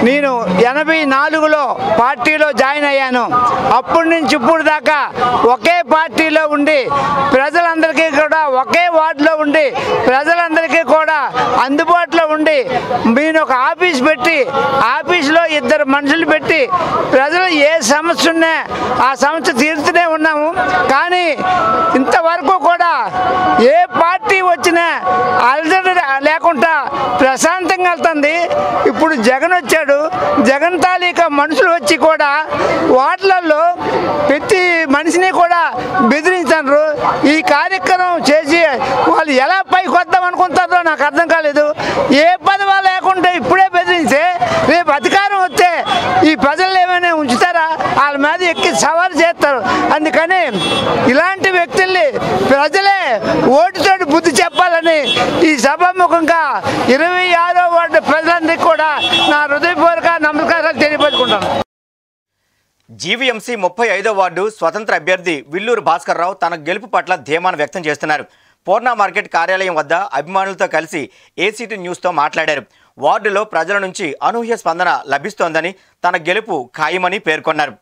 నేను ఎనభై నాలుగులో పార్టీలో జాయిన్ అయ్యాను అప్పటి నుంచి ఇప్పుడు దాకా ఒకే పార్టీలో ఉండి ప్రజలందరికీ కూడా ఒకే వార్డులో ఉండి ప్రజలందరికీ కూడా అందుబాటులో ఉండి నేను ఒక ఆఫీస్ పెట్టి ఆఫీస్లో ఇద్దరు మనుషులు పెట్టి ప్రజలు ఏ సమస్య ఉన్నా ఆ సమస్య తీరుతూనే ఉన్నాము కానీ ఇంతవరకు కూడా ఏ పార్టీ వచ్చినా అలజడి లేకుండా ప్రశాంతంగా వెళ్తుంది ఇప్పుడు జగన్ వచ్చాడు జగన్ తాలూకా మనుషులు వచ్చి కూడా వార్డులలో ప్రతి మనిషిని కూడా బెదిరించారు ఈ కార్యక్రమం చేసి వాళ్ళు ఎలా పైకి వద్దాం అనుకుంటారో నాకు అర్థం కాలేదు ఏ పదవా లేకుండా ఇప్పుడే బెదిరిస్తే రేపు అధికారం వస్తే ఈ ప్రజలు ఏమైనా ఉంచుతారా వాళ్ళ మీద ఎక్కి సవాలు చేస్తారు అందుకని ఇలాంటి వ్యక్తుల్ని ప్రజలే ఓటుతోటి బుద్ధి చెప్పాలని ఈ సభాముఖంగా ఇరవై ఆరో వార్డు ప్రజలందరికీ కూడా నా హృదయపూర్వక నమస్కారాలు తెలియపరుచుకుంటాను జీవీఎంసీ ముప్పై ఐదో వార్డు స్వతంత్ర అభ్యర్థి విల్లూరు భాస్కర్ రావు తన గెలుపు పట్ల ధీమాను వ్యక్తం చేస్తున్నారు పూర్ణ మార్కెట్ కార్యాలయం వద్ద అభిమానులతో కలిసి ఏసీటీ న్యూస్తో మాట్లాడారు వార్డులో ప్రజల నుంచి అనూహ్య స్పందన లభిస్తోందని తన గెలుపు ఖాయమని పేర్కొన్నారు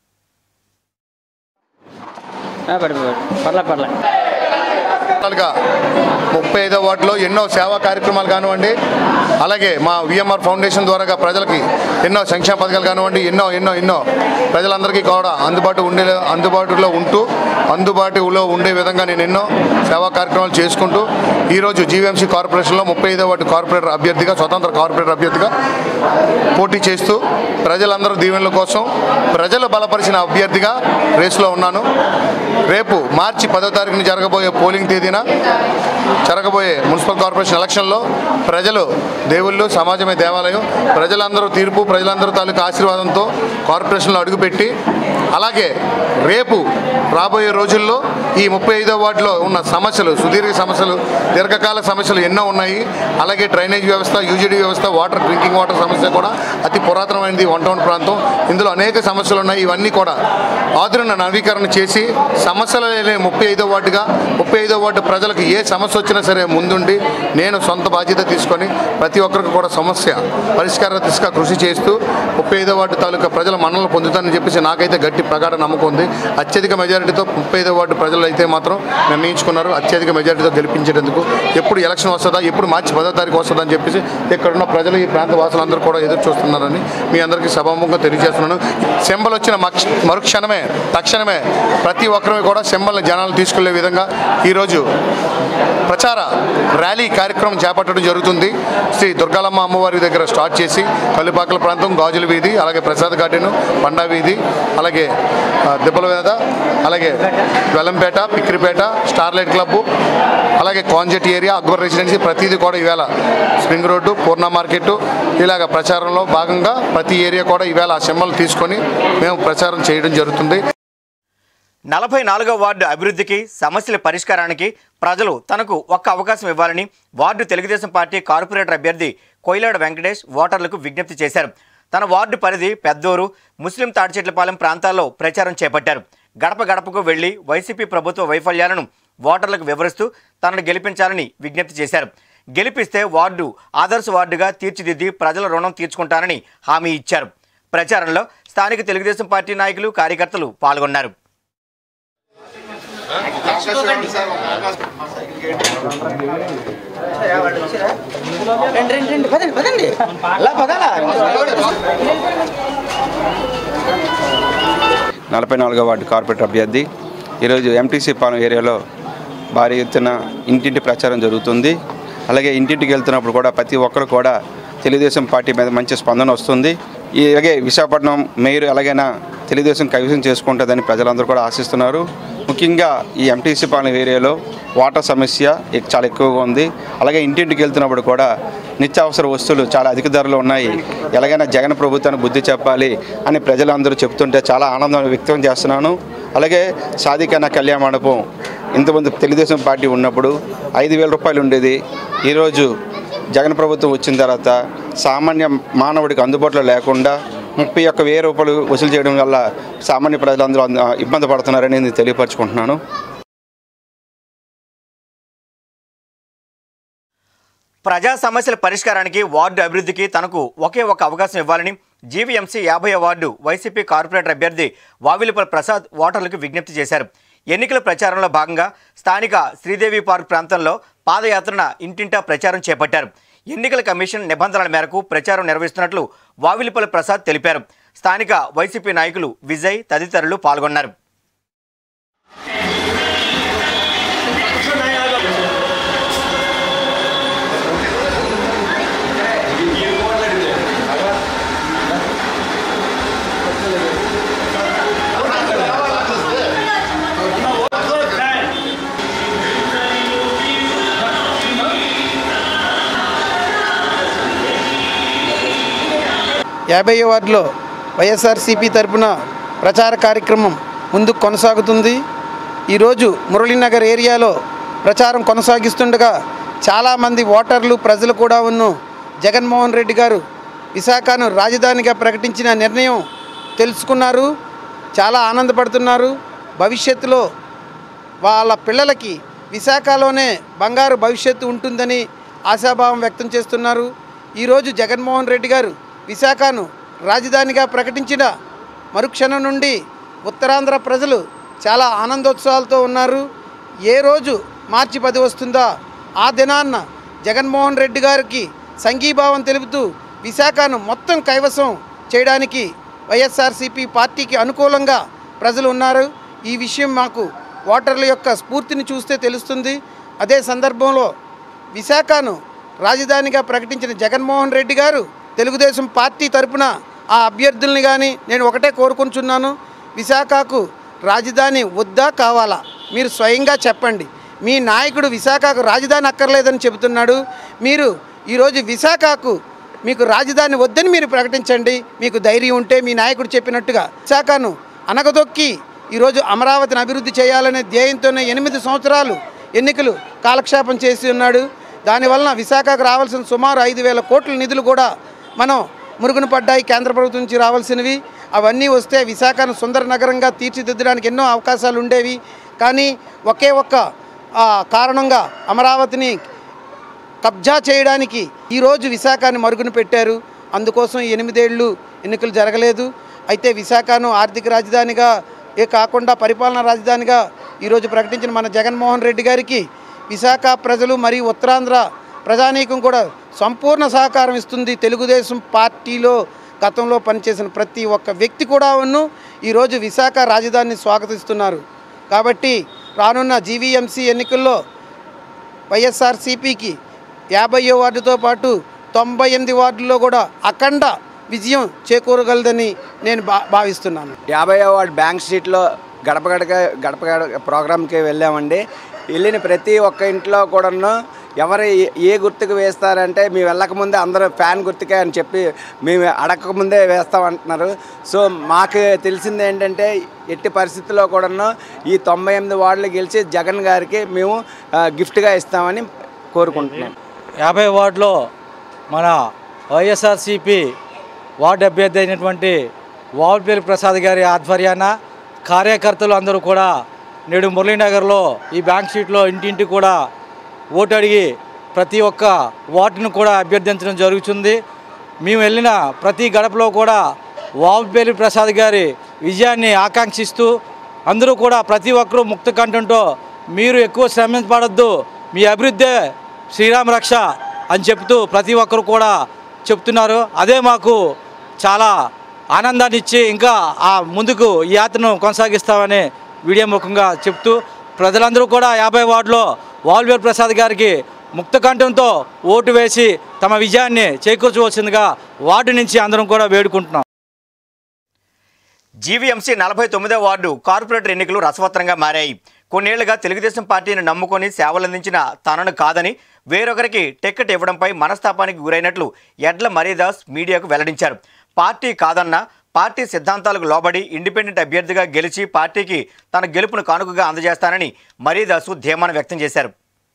పర్లే పర్లే గా ముప్పై ఐదో వార్డులో ఎన్నో సేవా కార్యక్రమాలు కానివ్వండి అలాగే మా విఎంఆర్ ఫౌండేషన్ ద్వారా ప్రజలకి ఎన్నో సంక్షేమ పథకాలు కానివ్వండి ఎన్నో ఎన్నో ఎన్నో ప్రజలందరికీ కూడా అందుబాటు ఉండే అందుబాటులో ఉంటూ అందుబాటులో ఉండే విధంగా నేను ఎన్నో సేవా కార్యక్రమాలు చేసుకుంటూ ఈరోజు జీవీఎంసీ కార్పొరేషన్లో ముప్పై ఐదో వార్డు కార్పొరేటర్ అభ్యర్థిగా స్వతంత్ర కార్పొరేటర్ అభ్యర్థిగా పోటీ చేస్తూ ప్రజలందరూ దీవెనల కోసం ప్రజలు బలపరిచిన అభ్యర్థిగా రేసులో ఉన్నాను రేపు మార్చి పదో తారీఖున జరగబోయే పోలింగ్ తేదీన జరగబోయే మున్సిపల్ కార్పొరేషన్ ఎలక్షన్లో ప్రజలు దేవుళ్ళు సమాజమే దేవాలయం ప్రజలందరూ తీర్పు ప్రజలందరూ తాలూకు ఆశీర్వాదంతో కార్పొరేషన్లో అడుగుపెట్టి అలాగే రేపు రాబోయే రోజుల్లో ఈ ముప్పై ఐదో వార్డులో ఉన్న సమస్యలు సుదీర్ఘ సమస్యలు దీర్ఘకాల సమస్యలు ఎన్నో ఉన్నాయి అలాగే డ్రైనేజ్ వ్యవస్థ యూజీడీ వ్యవస్థ వాటర్ డ్రింకింగ్ వాటర్ సమస్య కూడా అతి పురాతనమైనది వన్ టౌన్ ప్రాంతం ఇందులో అనేక సమస్యలు ఉన్నాయి ఇవన్నీ కూడా ఆధునిక నవీకరణ చేసి సమస్యలు లేని ముప్పై ఐదో వార్డుగా ముప్పై ఐదో వార్డు ప్రజలకు ఏ సమస్య వచ్చినా సరే ముందుండి నేను సొంత బాధ్యత తీసుకొని ప్రతి ఒక్కరికి కూడా సమస్య పరిష్కార దిశగా కృషి చేస్తూ ముప్పై ఐదో వార్డు తాలూకా ప్రజల మన్నలు పొందుతానని చెప్పేసి నాకైతే గట్టి ప్రగాఢ నమ్మకం ఉంది అత్యధిక మెజారిటీతో ముప్పై ఐదో వార్డు ప్రజలు అయితే మాత్రం నిర్ణయించుకున్నారు అత్యధిక మెజారిటీతో గెలిపించేందుకు ఎప్పుడు ఎలక్షన్ వస్తుందా ఎప్పుడు మార్చి పదో తారీఖు వస్తుందా అని చెప్పేసి ఇక్కడున్న ప్రజలు ఈ ప్రాంత వాసులందరూ కూడా ఎదురు చూస్తున్నారని మీ అందరికీ సభాముఖంగా తెలియజేస్తున్నాను సింబల్ వచ్చిన మక్ష- మరుక్షణమే తక్షణమే ప్రతి ఒక్కరిని కూడా సింబల్ని జనాలు తీసుకెళ్లే విధంగా ఈరోజు ప్రచార ర్యాలీ కార్యక్రమం చేపట్టడం జరుగుతుంది శ్రీ దుర్గాలమ్మ అమ్మవారి దగ్గర స్టార్ట్ చేసి కల్లిపాకల ప్రాంతం గాజుల వీధి అలాగే ప్రసాద్ గార్డెన్ పండా వీధి అలాగే ఆ, దిబ్బల వేద అలాగే వెల్లంపేట పిక్రిపేట స్టార్లైట్ క్లబ్బు అలాగే కాంజెట్ ఏరియా అక్బర్ రెసిడెన్సీ ప్రతిదీ కూడా ఈవేళ స్ప్రింగ్ రోడ్డు పూర్ణ మార్కెట్ ఇలాగ ప్రచారంలో భాగంగా ప్రతి ఏరియా కూడా ఈవేళ ఆ సింబల్ తీసుకొని మేము ప్రచారం చేయడం జరుగుతుంది నలభై నాలుగో వార్డు అభివృద్ధికి సమస్యల పరిష్కారానికి ప్రజలు తనకు ఒక్క అవకాశం ఇవ్వాలని వార్డు తెలుగుదేశం పార్టీ కార్పొరేటర్ అభ్యర్థి కొయిలాడ వెంకటేష్ ఓటర్లకు విజ్ఞప్తి చేశారు తన వార్డు పరిధి పెద్దూరు ముస్లిం తాడిచెట్లపాలెం ప్రాంతాల్లో ప్రచారం చేపట్టారు గడప గడపకు వెళ్లి వైసీపీ ప్రభుత్వ వైఫల్యాలను ఓటర్లకు వివరిస్తూ తనను గెలిపించాలని విజ్ఞప్తి చేశారు గెలిపిస్తే వార్డు ఆదర్శ వార్డుగా తీర్చిదిద్ది ప్రజల రుణం తీర్చుకుంటానని హామీ ఇచ్చారు ప్రచారంలో స్థానిక తెలుగుదేశం పార్టీ నాయకులు కార్యకర్తలు పాల్గొన్నారు రండి రండి రండి పదండి పదండి అలా పదాలా నలభై నాలుగో వార్డు కార్పొరేటర్ అభ్యర్థి ఈరోజు ఎంటీసీ పాలెం ఏరియాలో భారీ ఎత్తున ఇంటింటి ప్రచారం జరుగుతుంది అలాగే ఇంటింటికి వెళ్తున్నప్పుడు కూడా ప్రతి ఒక్కరు కూడా తెలుగుదేశం పార్టీ మీద మంచి స్పందన వస్తుంది ఈ అలాగే విశాఖపట్నం మేయర్ ఎలాగైనా తెలుగుదేశం కైవసం చేసుకుంటుందని ప్రజలందరూ కూడా ఆశిస్తున్నారు ముఖ్యంగా ఈ ఎంటీసీ పాలెం ఏరియాలో వాటర్ సమస్య ఎక్- చాలా ఎక్కువగా ఉంది అలాగే ఇంటింటికి వెళ్తున్నప్పుడు కూడా నిత్యావసర వస్తువులు చాలా అధిక ధరలు ఉన్నాయి ఎలాగైనా జగన్ ప్రభుత్వానికి బుద్ధి చెప్పాలి అని ప్రజలందరూ చెప్తుంటే చాలా ఆనందం వ్యక్తం చేస్తున్నాను అలాగే సాధికాన కళ్యాణ మండపం ఇంతమంది తెలుగుదేశం పార్టీ ఉన్నప్పుడు ఐదు వేల రూపాయలు ఉండేది ఈరోజు జగన్ ప్రభుత్వం వచ్చిన తర్వాత సామాన్య మానవుడికి అందుబాటులో లేకుండా ముప్పై ఒక్క వెయ్యి రూపాయలు వసూలు చేయడం వల్ల సామాన్య ప్రజలందరూ అంద- ఇబ్బంది పడుతున్నారని నేను తెలియపరచుకుంటున్నాను ప్రజా సమస్యల పరిష్కారానికి వార్డు అభివృద్ధికి తనకు ఒకే ఒక అవకాశం ఇవ్వాలని జీవీఎంసీ యాభై వార్డు వైసీపీ కార్పొరేటర్ అభ్యర్థి వావిలిపల్ ప్రసాద్ ఓటర్లకు విజ్ఞప్తి చేశారు ఎన్నికల ప్రచారంలో భాగంగా స్థానిక శ్రీదేవి పార్క్ ప్రాంతంలో పాదయాత్రన ఇంటింటా ప్రచారం చేపట్టారు ఎన్నికల కమిషన్ నిబంధనల మేరకు ప్రచారం నిర్వహిస్తున్నట్లు వావిలిపల్ ప్రసాద్ తెలిపారు స్థానిక వైసీపీ నాయకులు విజయ్ తదితరులు పాల్గొన్నారు యాభై వార్డులో వైఎస్ఆర్సీపీ తరపున ప్రచార కార్యక్రమం ముందుకు కొనసాగుతుంది ఈరోజు మురళీనగర్ ఏరియాలో ప్రచారం కొనసాగిస్తుండగా చాలామంది ఓటర్లు ప్రజలు కూడా ఉన్న జగన్మోహన్ రెడ్డి గారు విశాఖను రాజధానిగా ప్రకటించిన నిర్ణయం తెలుసుకున్నారు చాలా ఆనందపడుతున్నారు భవిష్యత్తులో వాళ్ళ పిల్లలకి విశాఖలోనే బంగారు భవిష్యత్తు ఉంటుందని ఆశాభావం వ్యక్తం చేస్తున్నారు ఈరోజు జగన్మోహన్ రెడ్డి గారు విశాఖను రాజధానిగా ప్రకటించిన మరుక్షణం నుండి ఉత్తరాంధ్ర ప్రజలు చాలా ఆనందోత్సవాలతో ఉన్నారు ఏ రోజు మార్చి పది వస్తుందా ఆ దినాన్న జగన్మోహన్ రెడ్డి గారికి సంఘీభావం తెలుపుతూ విశాఖను మొత్తం కైవసం చేయడానికి వైఎస్ఆర్సీపీ పార్టీకి అనుకూలంగా ప్రజలు ఉన్నారు ఈ విషయం మాకు ఓటర్ల యొక్క స్ఫూర్తిని చూస్తే తెలుస్తుంది అదే సందర్భంలో విశాఖను రాజధానిగా ప్రకటించిన జగన్మోహన్ రెడ్డి గారు తెలుగుదేశం పార్టీ తరపున ఆ అభ్యర్థుల్ని కానీ నేను ఒకటే కోరుకుంటున్నాను విశాఖకు రాజధాని వద్దా కావాలా మీరు స్వయంగా చెప్పండి మీ నాయకుడు విశాఖకు రాజధాని అక్కర్లేదని చెబుతున్నాడు మీరు ఈరోజు విశాఖకు మీకు రాజధాని వద్దని మీరు ప్రకటించండి మీకు ధైర్యం ఉంటే మీ నాయకుడు చెప్పినట్టుగా విశాఖను అనగదొక్కి ఈరోజు అమరావతిని అభివృద్ధి చేయాలనే ధ్యేయంతోనే ఎనిమిది సంవత్సరాలు ఎన్నికలు కాలక్షేపం చేసి ఉన్నాడు దానివలన విశాఖకు రావాల్సిన సుమారు ఐదు వేల కోట్ల నిధులు కూడా మనం మురుగున పడ్డాయి కేంద్ర ప్రభుత్వం నుంచి రావాల్సినవి అవన్నీ వస్తే విశాఖను సుందర నగరంగా తీర్చిదిద్దడానికి ఎన్నో అవకాశాలు ఉండేవి కానీ ఒకే ఒక్క ఆ, కారణంగా అమరావతిని కబ్జా చేయడానికి ఈరోజు విశాఖని మరుగున పెట్టారు అందుకోసం ఈ ఎనిమిదేళ్ళు ఎన్నికలు జరగలేదు అయితే విశాఖను ఆర్థిక రాజధానిగా ఏ కాకుండా పరిపాలనా రాజధానిగా ఈరోజు ప్రకటించిన మన జగన్మోహన్ రెడ్డి గారికి విశాఖ ప్రజలు మరియు ఉత్తరాంధ్ర ప్రజానీకం కూడా సంపూర్ణ సహకారం ఇస్తుంది తెలుగుదేశం పార్టీలో గతంలో పనిచేసిన ప్రతి ఒక్క వ్యక్తి కూడా ఉన్ను ఈరోజు విశాఖ రాజధానిని స్వాగతిస్తున్నారు కాబట్టి రానున్న జీవీఎంసీ ఎన్నికల్లో వైఎస్ఆర్సీపీకి యాభైయో వార్డుతో పాటు తొంభై ఎనిమిది వార్డుల్లో కూడా అఖండ విజయం చేకూరగలదని నేను భా భావిస్తున్నాను యాభై వార్డ్ బ్యాంక్ స్ట్రీట్లో గడప గడక గడప గడప ప్రోగ్రామ్కి వెళ్ళామండి వెళ్ళిన ప్రతి ఒక్క ఇంట్లో కూడాను ఎవరు ఏ- ఏ గుర్తుకు వేస్తారంటే మేము వెళ్ళకముందే అందరూ ఫ్యాన్ గుర్తుకే అని చెప్పి మేము అడగకముందే వేస్తామంటున్నారు సో మాకు తెలిసింది ఏంటంటే ఎట్టి పరిస్థితుల్లో కూడాను ఈ తొంభై ఎనిమిది వార్డులు గెలిచి జగన్ గారికి మేము ఆ, గిఫ్ట్గా ఇస్తామని కోరుకుంటున్నాం యాభై వార్డులో మన వైఎస్ఆర్సిపి వార్డు అభ్యర్థి అయినటువంటి వావులపల్లి ప్రసాద్ గారి ఆధ్వర్యాన కార్యకర్తలు అందరూ కూడా నేడు మురళీనగర్లో ఈ బ్యాంక్ షీట్లో ఇంటింటి కూడా ఓటు అడిగి ప్రతి ఒక్క వార్డును కూడా అభ్యర్థించడం జరుగుతుంది మేము వెళ్ళిన ప్రతి గడపలో కూడా వావుపల్లి ప్రసాద్ గారి విజయాన్ని ఆకాంక్షిస్తూ అందరూ కూడా ప్రతి ఒక్కరూ ముక్త కంఠంతో మీరు ఎక్కువ శ్రమించబడద్దు మీ అభివృద్ధే శ్రీరామ రక్ష అని చెప్తూ ప్రతి ఒక్కరు కూడా చెప్తున్నారు అదే మాకు చాలా ఆనందాన్ని ఇచ్చి ఇంకా ఆ ముందుకు ఈ యాత్రను కొనసాగిస్తామని వీడియో ముఖంగా చెప్తూ ప్రజలందరూ కూడా యాభై వార్డులో వాల్వేర్ ప్రసాద్ గారికి ముక్త కంఠంతో ఓటు వేసి తమ విజయాన్ని చేకూర్చవలసిందిగా వార్డు నుంచి అందరం కూడా వేడుకుంటున్నాం జీవీఎంసీ నలభై తొమ్మిదో వార్డు కార్పొరేటర్ ఎన్నికలు రసవత్తరంగా మారాయి కొన్నేళ్లుగా తెలుగుదేశం పార్టీని నమ్ముకొని సేవలందించిన తనను కాదని వేరొకరికి టికెట్ ఇవ్వడంపై మనస్తాపానికి గురైనట్లు ఎడ్ల మరీదాస్ మీడియాకు వెల్లడించారు పార్టీ కాదన్న పార్టీ సిద్ధాంతాలకు లోబడి ఇండిపెండెంట్ అభ్యర్థిగా గెలిచి పార్టీకి తన గెలుపును కానుకగా అందజేస్తానని మరీదాసు ధీమాను వ్యక్తం చేశారు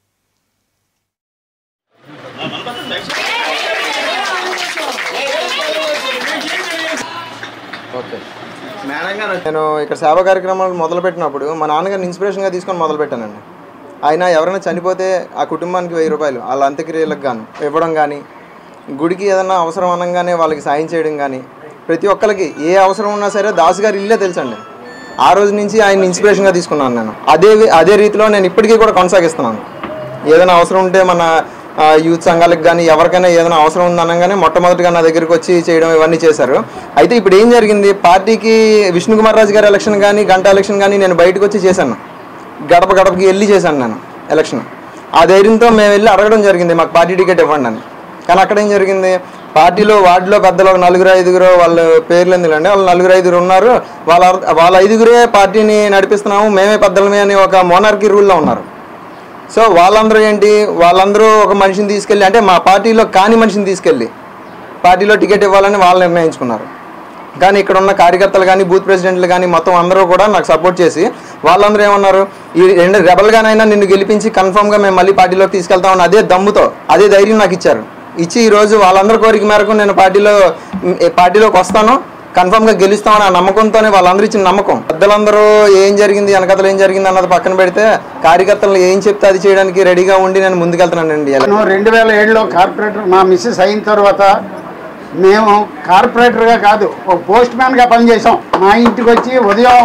ఓకే నేను ఇక్కడ సేవా కార్యక్రమాలు మొదలుపెట్టినప్పుడు మా నాన్నగారిని ఇన్స్పిరేషన్గా తీసుకొని మొదలుపెట్టానండి ఆయన ఎవరైనా చనిపోతే ఆ కుటుంబానికి వెయ్యి రూపాయలు వాళ్ళ అంత్యక్రియలకు గాను ఇవ్వడం కానీ గుడికి ఏదైనా అవసరం అనగానే వాళ్ళకి సాయం చేయడం కానీ ప్రతి ఒక్కరికి ఏ అవసరం ఉన్నా సరే దాసు గారి ఇల్లే తెలుసండి ఆ రోజు నుంచి ఆయన ఇన్స్పిరేషన్గా తీసుకున్నాను నేను అదే అదే రీతిలో నేను ఇప్పటికీ కూడా కొనసాగిస్తున్నాను ఏదైనా అవసరం ఉంటే మన ఆ, యూత్ సంఘాలకు కానీ ఎవరికైనా ఏదైనా అవసరం ఉందనగానే మొట్టమొదటిగా నా దగ్గరికి వచ్చి చేయడం ఇవన్నీ చేశారు అయితే ఇప్పుడు ఏం జరిగింది పార్టీకి విష్ణుకుమార్ రాజు గారి ఎలక్షన్ కానీ గంట ఎలక్షన్ కానీ నేను బయటకు వచ్చి చేశాను గడప గడపకి వెళ్ళి చేశాను నేను ఎలక్షన్ ఆ ధైర్యంతో మేము వెళ్ళి అడగడం జరిగింది మాకు పార్టీ టికెట్ ఇవ్వండి అని కానీ అక్కడ ఏం జరిగింది పార్టీలో వార్డులో పెద్దలు ఒక నలుగురు ఐదుగురు వాళ్ళ పేర్లు ఎందుకండి వాళ్ళు నలుగురు ఐదుగురు ఉన్నారు వాళ్ళ వాళ్ళ ఐదుగురే పార్టీని నడిపిస్తున్నాము మేమే పెద్దలమే అని ఒక మోనార్కీ రూల్లో ఉన్నారు సో వాళ్ళందరూ ఏంటి వాళ్ళందరూ ఒక మనిషిని తీసుకెళ్ళి అంటే మా పార్టీలో కాని మనిషిని తీసుకెళ్ళి పార్టీలో టికెట్ ఇవ్వాలని వాళ్ళు నిర్ణయించుకున్నారు కానీ ఇక్కడ ఉన్న కార్యకర్తలు కానీ బూత్ ప్రెసిడెంట్లు కానీ మొత్తం అందరూ కూడా నాకు సపోర్ట్ చేసి వాళ్ళందరూ ఏమన్నారు ఈ రెండు రెబల్గానైనా నిన్ను గెలిపించి కన్ఫామ్గా మేము మళ్ళీ పార్టీలోకి తీసుకెళ్తామని అదే దమ్ముతో అదే ధైర్యం నాకు ఇచ్చారు ఇచ్చి ఈ రోజు వాళ్ళందరి కోరిక మేరకు నేను పార్టీలో ఏ పార్టీలోకి వస్తాను కన్ఫామ్గా గెలుస్తామని ఆ నమ్మకంతోనే వాళ్ళందరూ ఇచ్చిన నమ్మకం పెద్దలందరూ ఏం జరిగింది వెనకతలు ఏం జరిగింది అన్నది పక్కన పెడితే కార్యకర్తలు ఏం చెప్తే అది చేయడానికి రెడీగా ఉండి నేను ముందుకెళ్తున్నానండి ఇలా నేను రెండు వేల ఏడులో కార్పొరేటర్ మా మిస్సెస్ అయిన తర్వాత మేము కార్పొరేటర్గా కాదు ఒక పోస్ట్ మ్యాన్గా పనిచేసాం మా ఇంటికి వచ్చి ఉదయం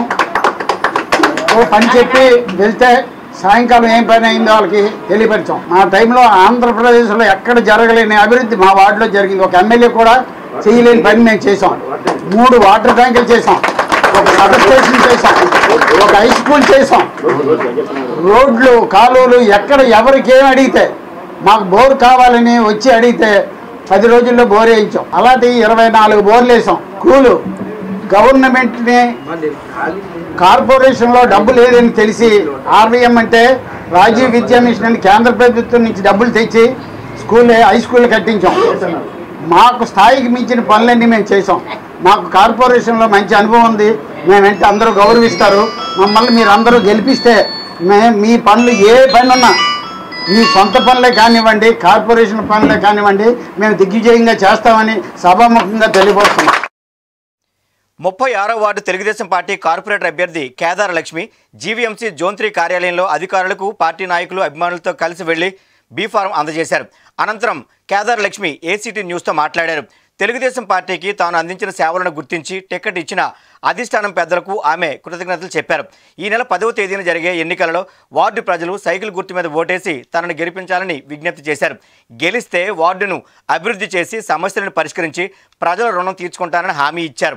ఓ పని చెప్పి వెళ్తే సాయంకాలం ఏం పని అయిందో వాళ్ళకి తెలియపరిచాం మా టైంలో ఆంధ్రప్రదేశ్లో ఎక్కడ జరగలేని అభివృద్ధి మా వార్డులో జరిగింది ఒక ఎమ్మెల్యే కూడా చేయలేని పని మేము చేసాం మూడు వాటర్ ట్యాంకులు చేసాం ఒక సబ్ స్టేషన్ చేసాం ఒక హై స్కూల్ చేసాం రోడ్లు కాలువలు ఎక్కడ ఎవరికి ఏం అడిగితే మాకు బోర్ కావాలని వచ్చి అడిగితే పది రోజుల్లో బోర్ వేయించాం అలాంటి ఇరవై నాలుగు బోర్లు వేసాం కూలు గవర్నమెంట్ని కార్పొరేషన్లో డబ్బు లేదని తెలిసి ఆర్వీఎం అంటే రాజీవ్ విద్యా మిషన్ అని కేంద్ర ప్రభుత్వం నుంచి డబ్బులు తెచ్చి స్కూల్ హై స్కూల్ కట్టించాం మాకు స్థాయికి మించిన పనులన్నీ మేము చేసాం మాకు కార్పొరేషన్లో మంచి అనుభవం ఉంది మేమంటే అందరూ గౌరవిస్తారు మమ్మల్ని మీరు అందరూ గెలిపిస్తే మేము మీ పనులు ఏ పని ఉన్నా మీ సొంత పనులే కానివ్వండి కార్పొరేషన్ పనులే కానివ్వండి మేము దిగ్విజయంగా చేస్తామని సభాముఖంగా తెలియపరుస్తున్నాం ముప్పై ఆరో వార్డు తెలుగుదేశం పార్టీ కార్పొరేటర్ అభ్యర్థి Kedara Lakshmi GVMC zone three కార్యాలయంలో అధికారులకు పార్టీ నాయకులు అభిమానులతో కలిసి వెళ్లి బీ ఫారం అందజేశారు అనంతరం కేదార లక్ష్మి ఏసీటీ న్యూస్తో మాట్లాడారు తెలుగుదేశం పార్టీకి తాను అందించిన సేవలను గుర్తించి టికెట్ ఇచ్చిన అధిష్టానం పెద్దలకు ఆమె కృతజ్ఞతలు చెప్పారు ఈ నెల పదవ తేదీన జరిగే ఎన్నికలలో వార్డు ప్రజలు సైకిల్ గుర్తు మీద ఓటేసి తనను గెలిపించాలని విజ్ఞప్తి చేశారు గెలిస్తే వార్డును అభివృద్ధి చేసి సమస్యలను పరిష్కరించి ప్రజల రుణం తీర్చుకుంటానని హామీ ఇచ్చారు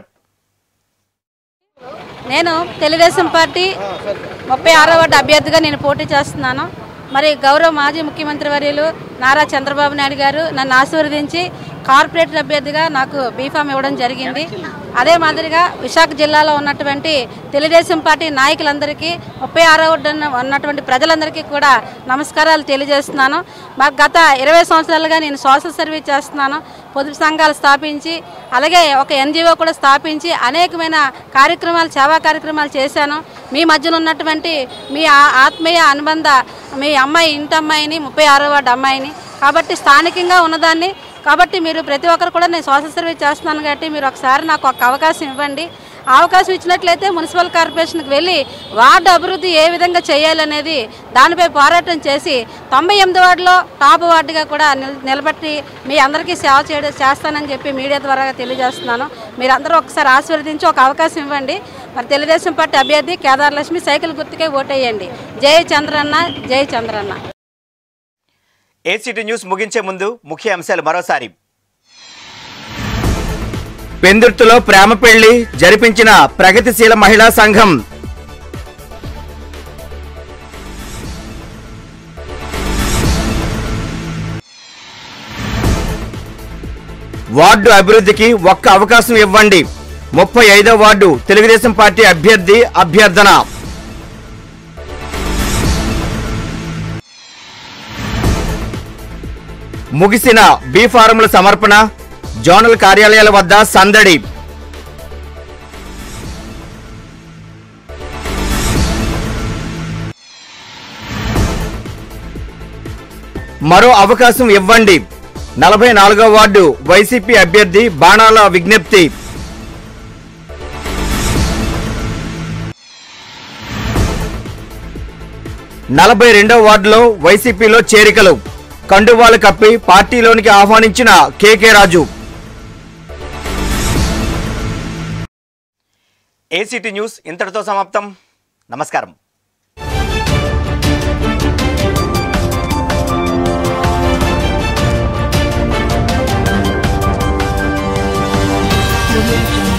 నేను తెలుగుదేశం పార్టీ ముప్పై ఆరో వార్డు అభ్యర్థిగా నేను పోటీ చేస్తున్నాను మరి గౌరవ మాజీ ముఖ్యమంత్రి వర్యులు నారా చంద్రబాబు నాయుడు గారు నన్ను ఆశీర్వదించి కార్పొరేటర్ అభ్యర్థిగా నాకు బీఫామ్ ఇవ్వడం జరిగింది అదే మాదిరిగా విశాఖ జిల్లాలో ఉన్నటువంటి తెలుగుదేశం పార్టీ నాయకులందరికీ ముప్పై ఆరో వార్డు ఉన్న- ఉన్నటువంటి ప్రజలందరికీ కూడా నమస్కారాలు తెలియజేస్తున్నాను మాకు గత ఇరవై సంవత్సరాలుగా నేను సోషల్ సర్వీస్ చేస్తున్నాను పొదుపు సంఘాలు స్థాపించి అలాగే ఒక ఎన్జిఓ కూడా స్థాపించి అనేకమైన కార్యక్రమాలు సేవా కార్యక్రమాలు చేశాను మీ మధ్యలో ఉన్నటువంటి మీ ఆ- ఆత్మీయ అనుబంధ మీ అమ్మాయి ఇంటి అమ్మాయిని ముప్పై ఆరో వార్డు అమ్మాయిని కాబట్టి స్థానికంగా ఉన్నదాన్ని కాబట్టి మీరు ప్రతి ఒక్కరు కూడా నేను సోషల్ సర్వీస్ చేస్తున్నాను కాబట్టి మీరు ఒకసారి నాకు ఒక అవకాశం ఇవ్వండి ఆ అవకాశం ఇచ్చినట్లయితే మున్సిపల్ కార్పొరేషన్కి వెళ్ళి వార్డు అభివృద్ధి ఏ విధంగా చేయాలనేది దానిపై పోరాటం చేసి తొంభై ఎనిమిది వార్డులో టాప్ వార్డుగా కూడా నిల- నిలబెట్టి మీ అందరికీ సేవ చేయడం చేస్తానని చెప్పి మీడియా ద్వారా తెలియజేస్తున్నాను మీరందరూ ఒకసారి ఆశీర్వదించి ఒక అవకాశం ఇవ్వండి మరి తెలుగుదేశం పార్టీ అభ్యర్థి కేదారలక్ష్మి సైకిల్ గుర్తుకే ఓటేయండి జై చంద్రన్న జై చంద్రన్న ఏసీటీ న్యూస్ ముగించే ముందు ముఖ్య అంశాలు మరోసారి పెందుర్తిలో ప్రేమ పెళ్లి జరిపించిన ప్రగతిశీల మహిళా సంఘం వార్డు అభివృద్ధికి ఒక్క అవకాశం ఇవ్వండి ముప్పై ఐదో వార్డు తెలుగుదేశం పార్టీ అభ్యర్థి అభ్యర్థన ముగిసిన బీ ఫారంల సమర్పణ జోనల్ కార్యాలయాల వద్ద సందడి మరో అవకాశం ఇవ్వండి నలభై నాలుగో వార్డు వైసీపీ అభ్యర్థి బాణాల విజ్ఞప్తి నలభై రెండో వార్డులో వైసీపీలో చేరికలు కండువాలు కప్పి పార్టీలోనికి ఆహ్వానించిన కేకే రాజు ఏసీటీ న్యూస్ ఇంతటితో సమాప్తం నమస్కారం Audio Jungle.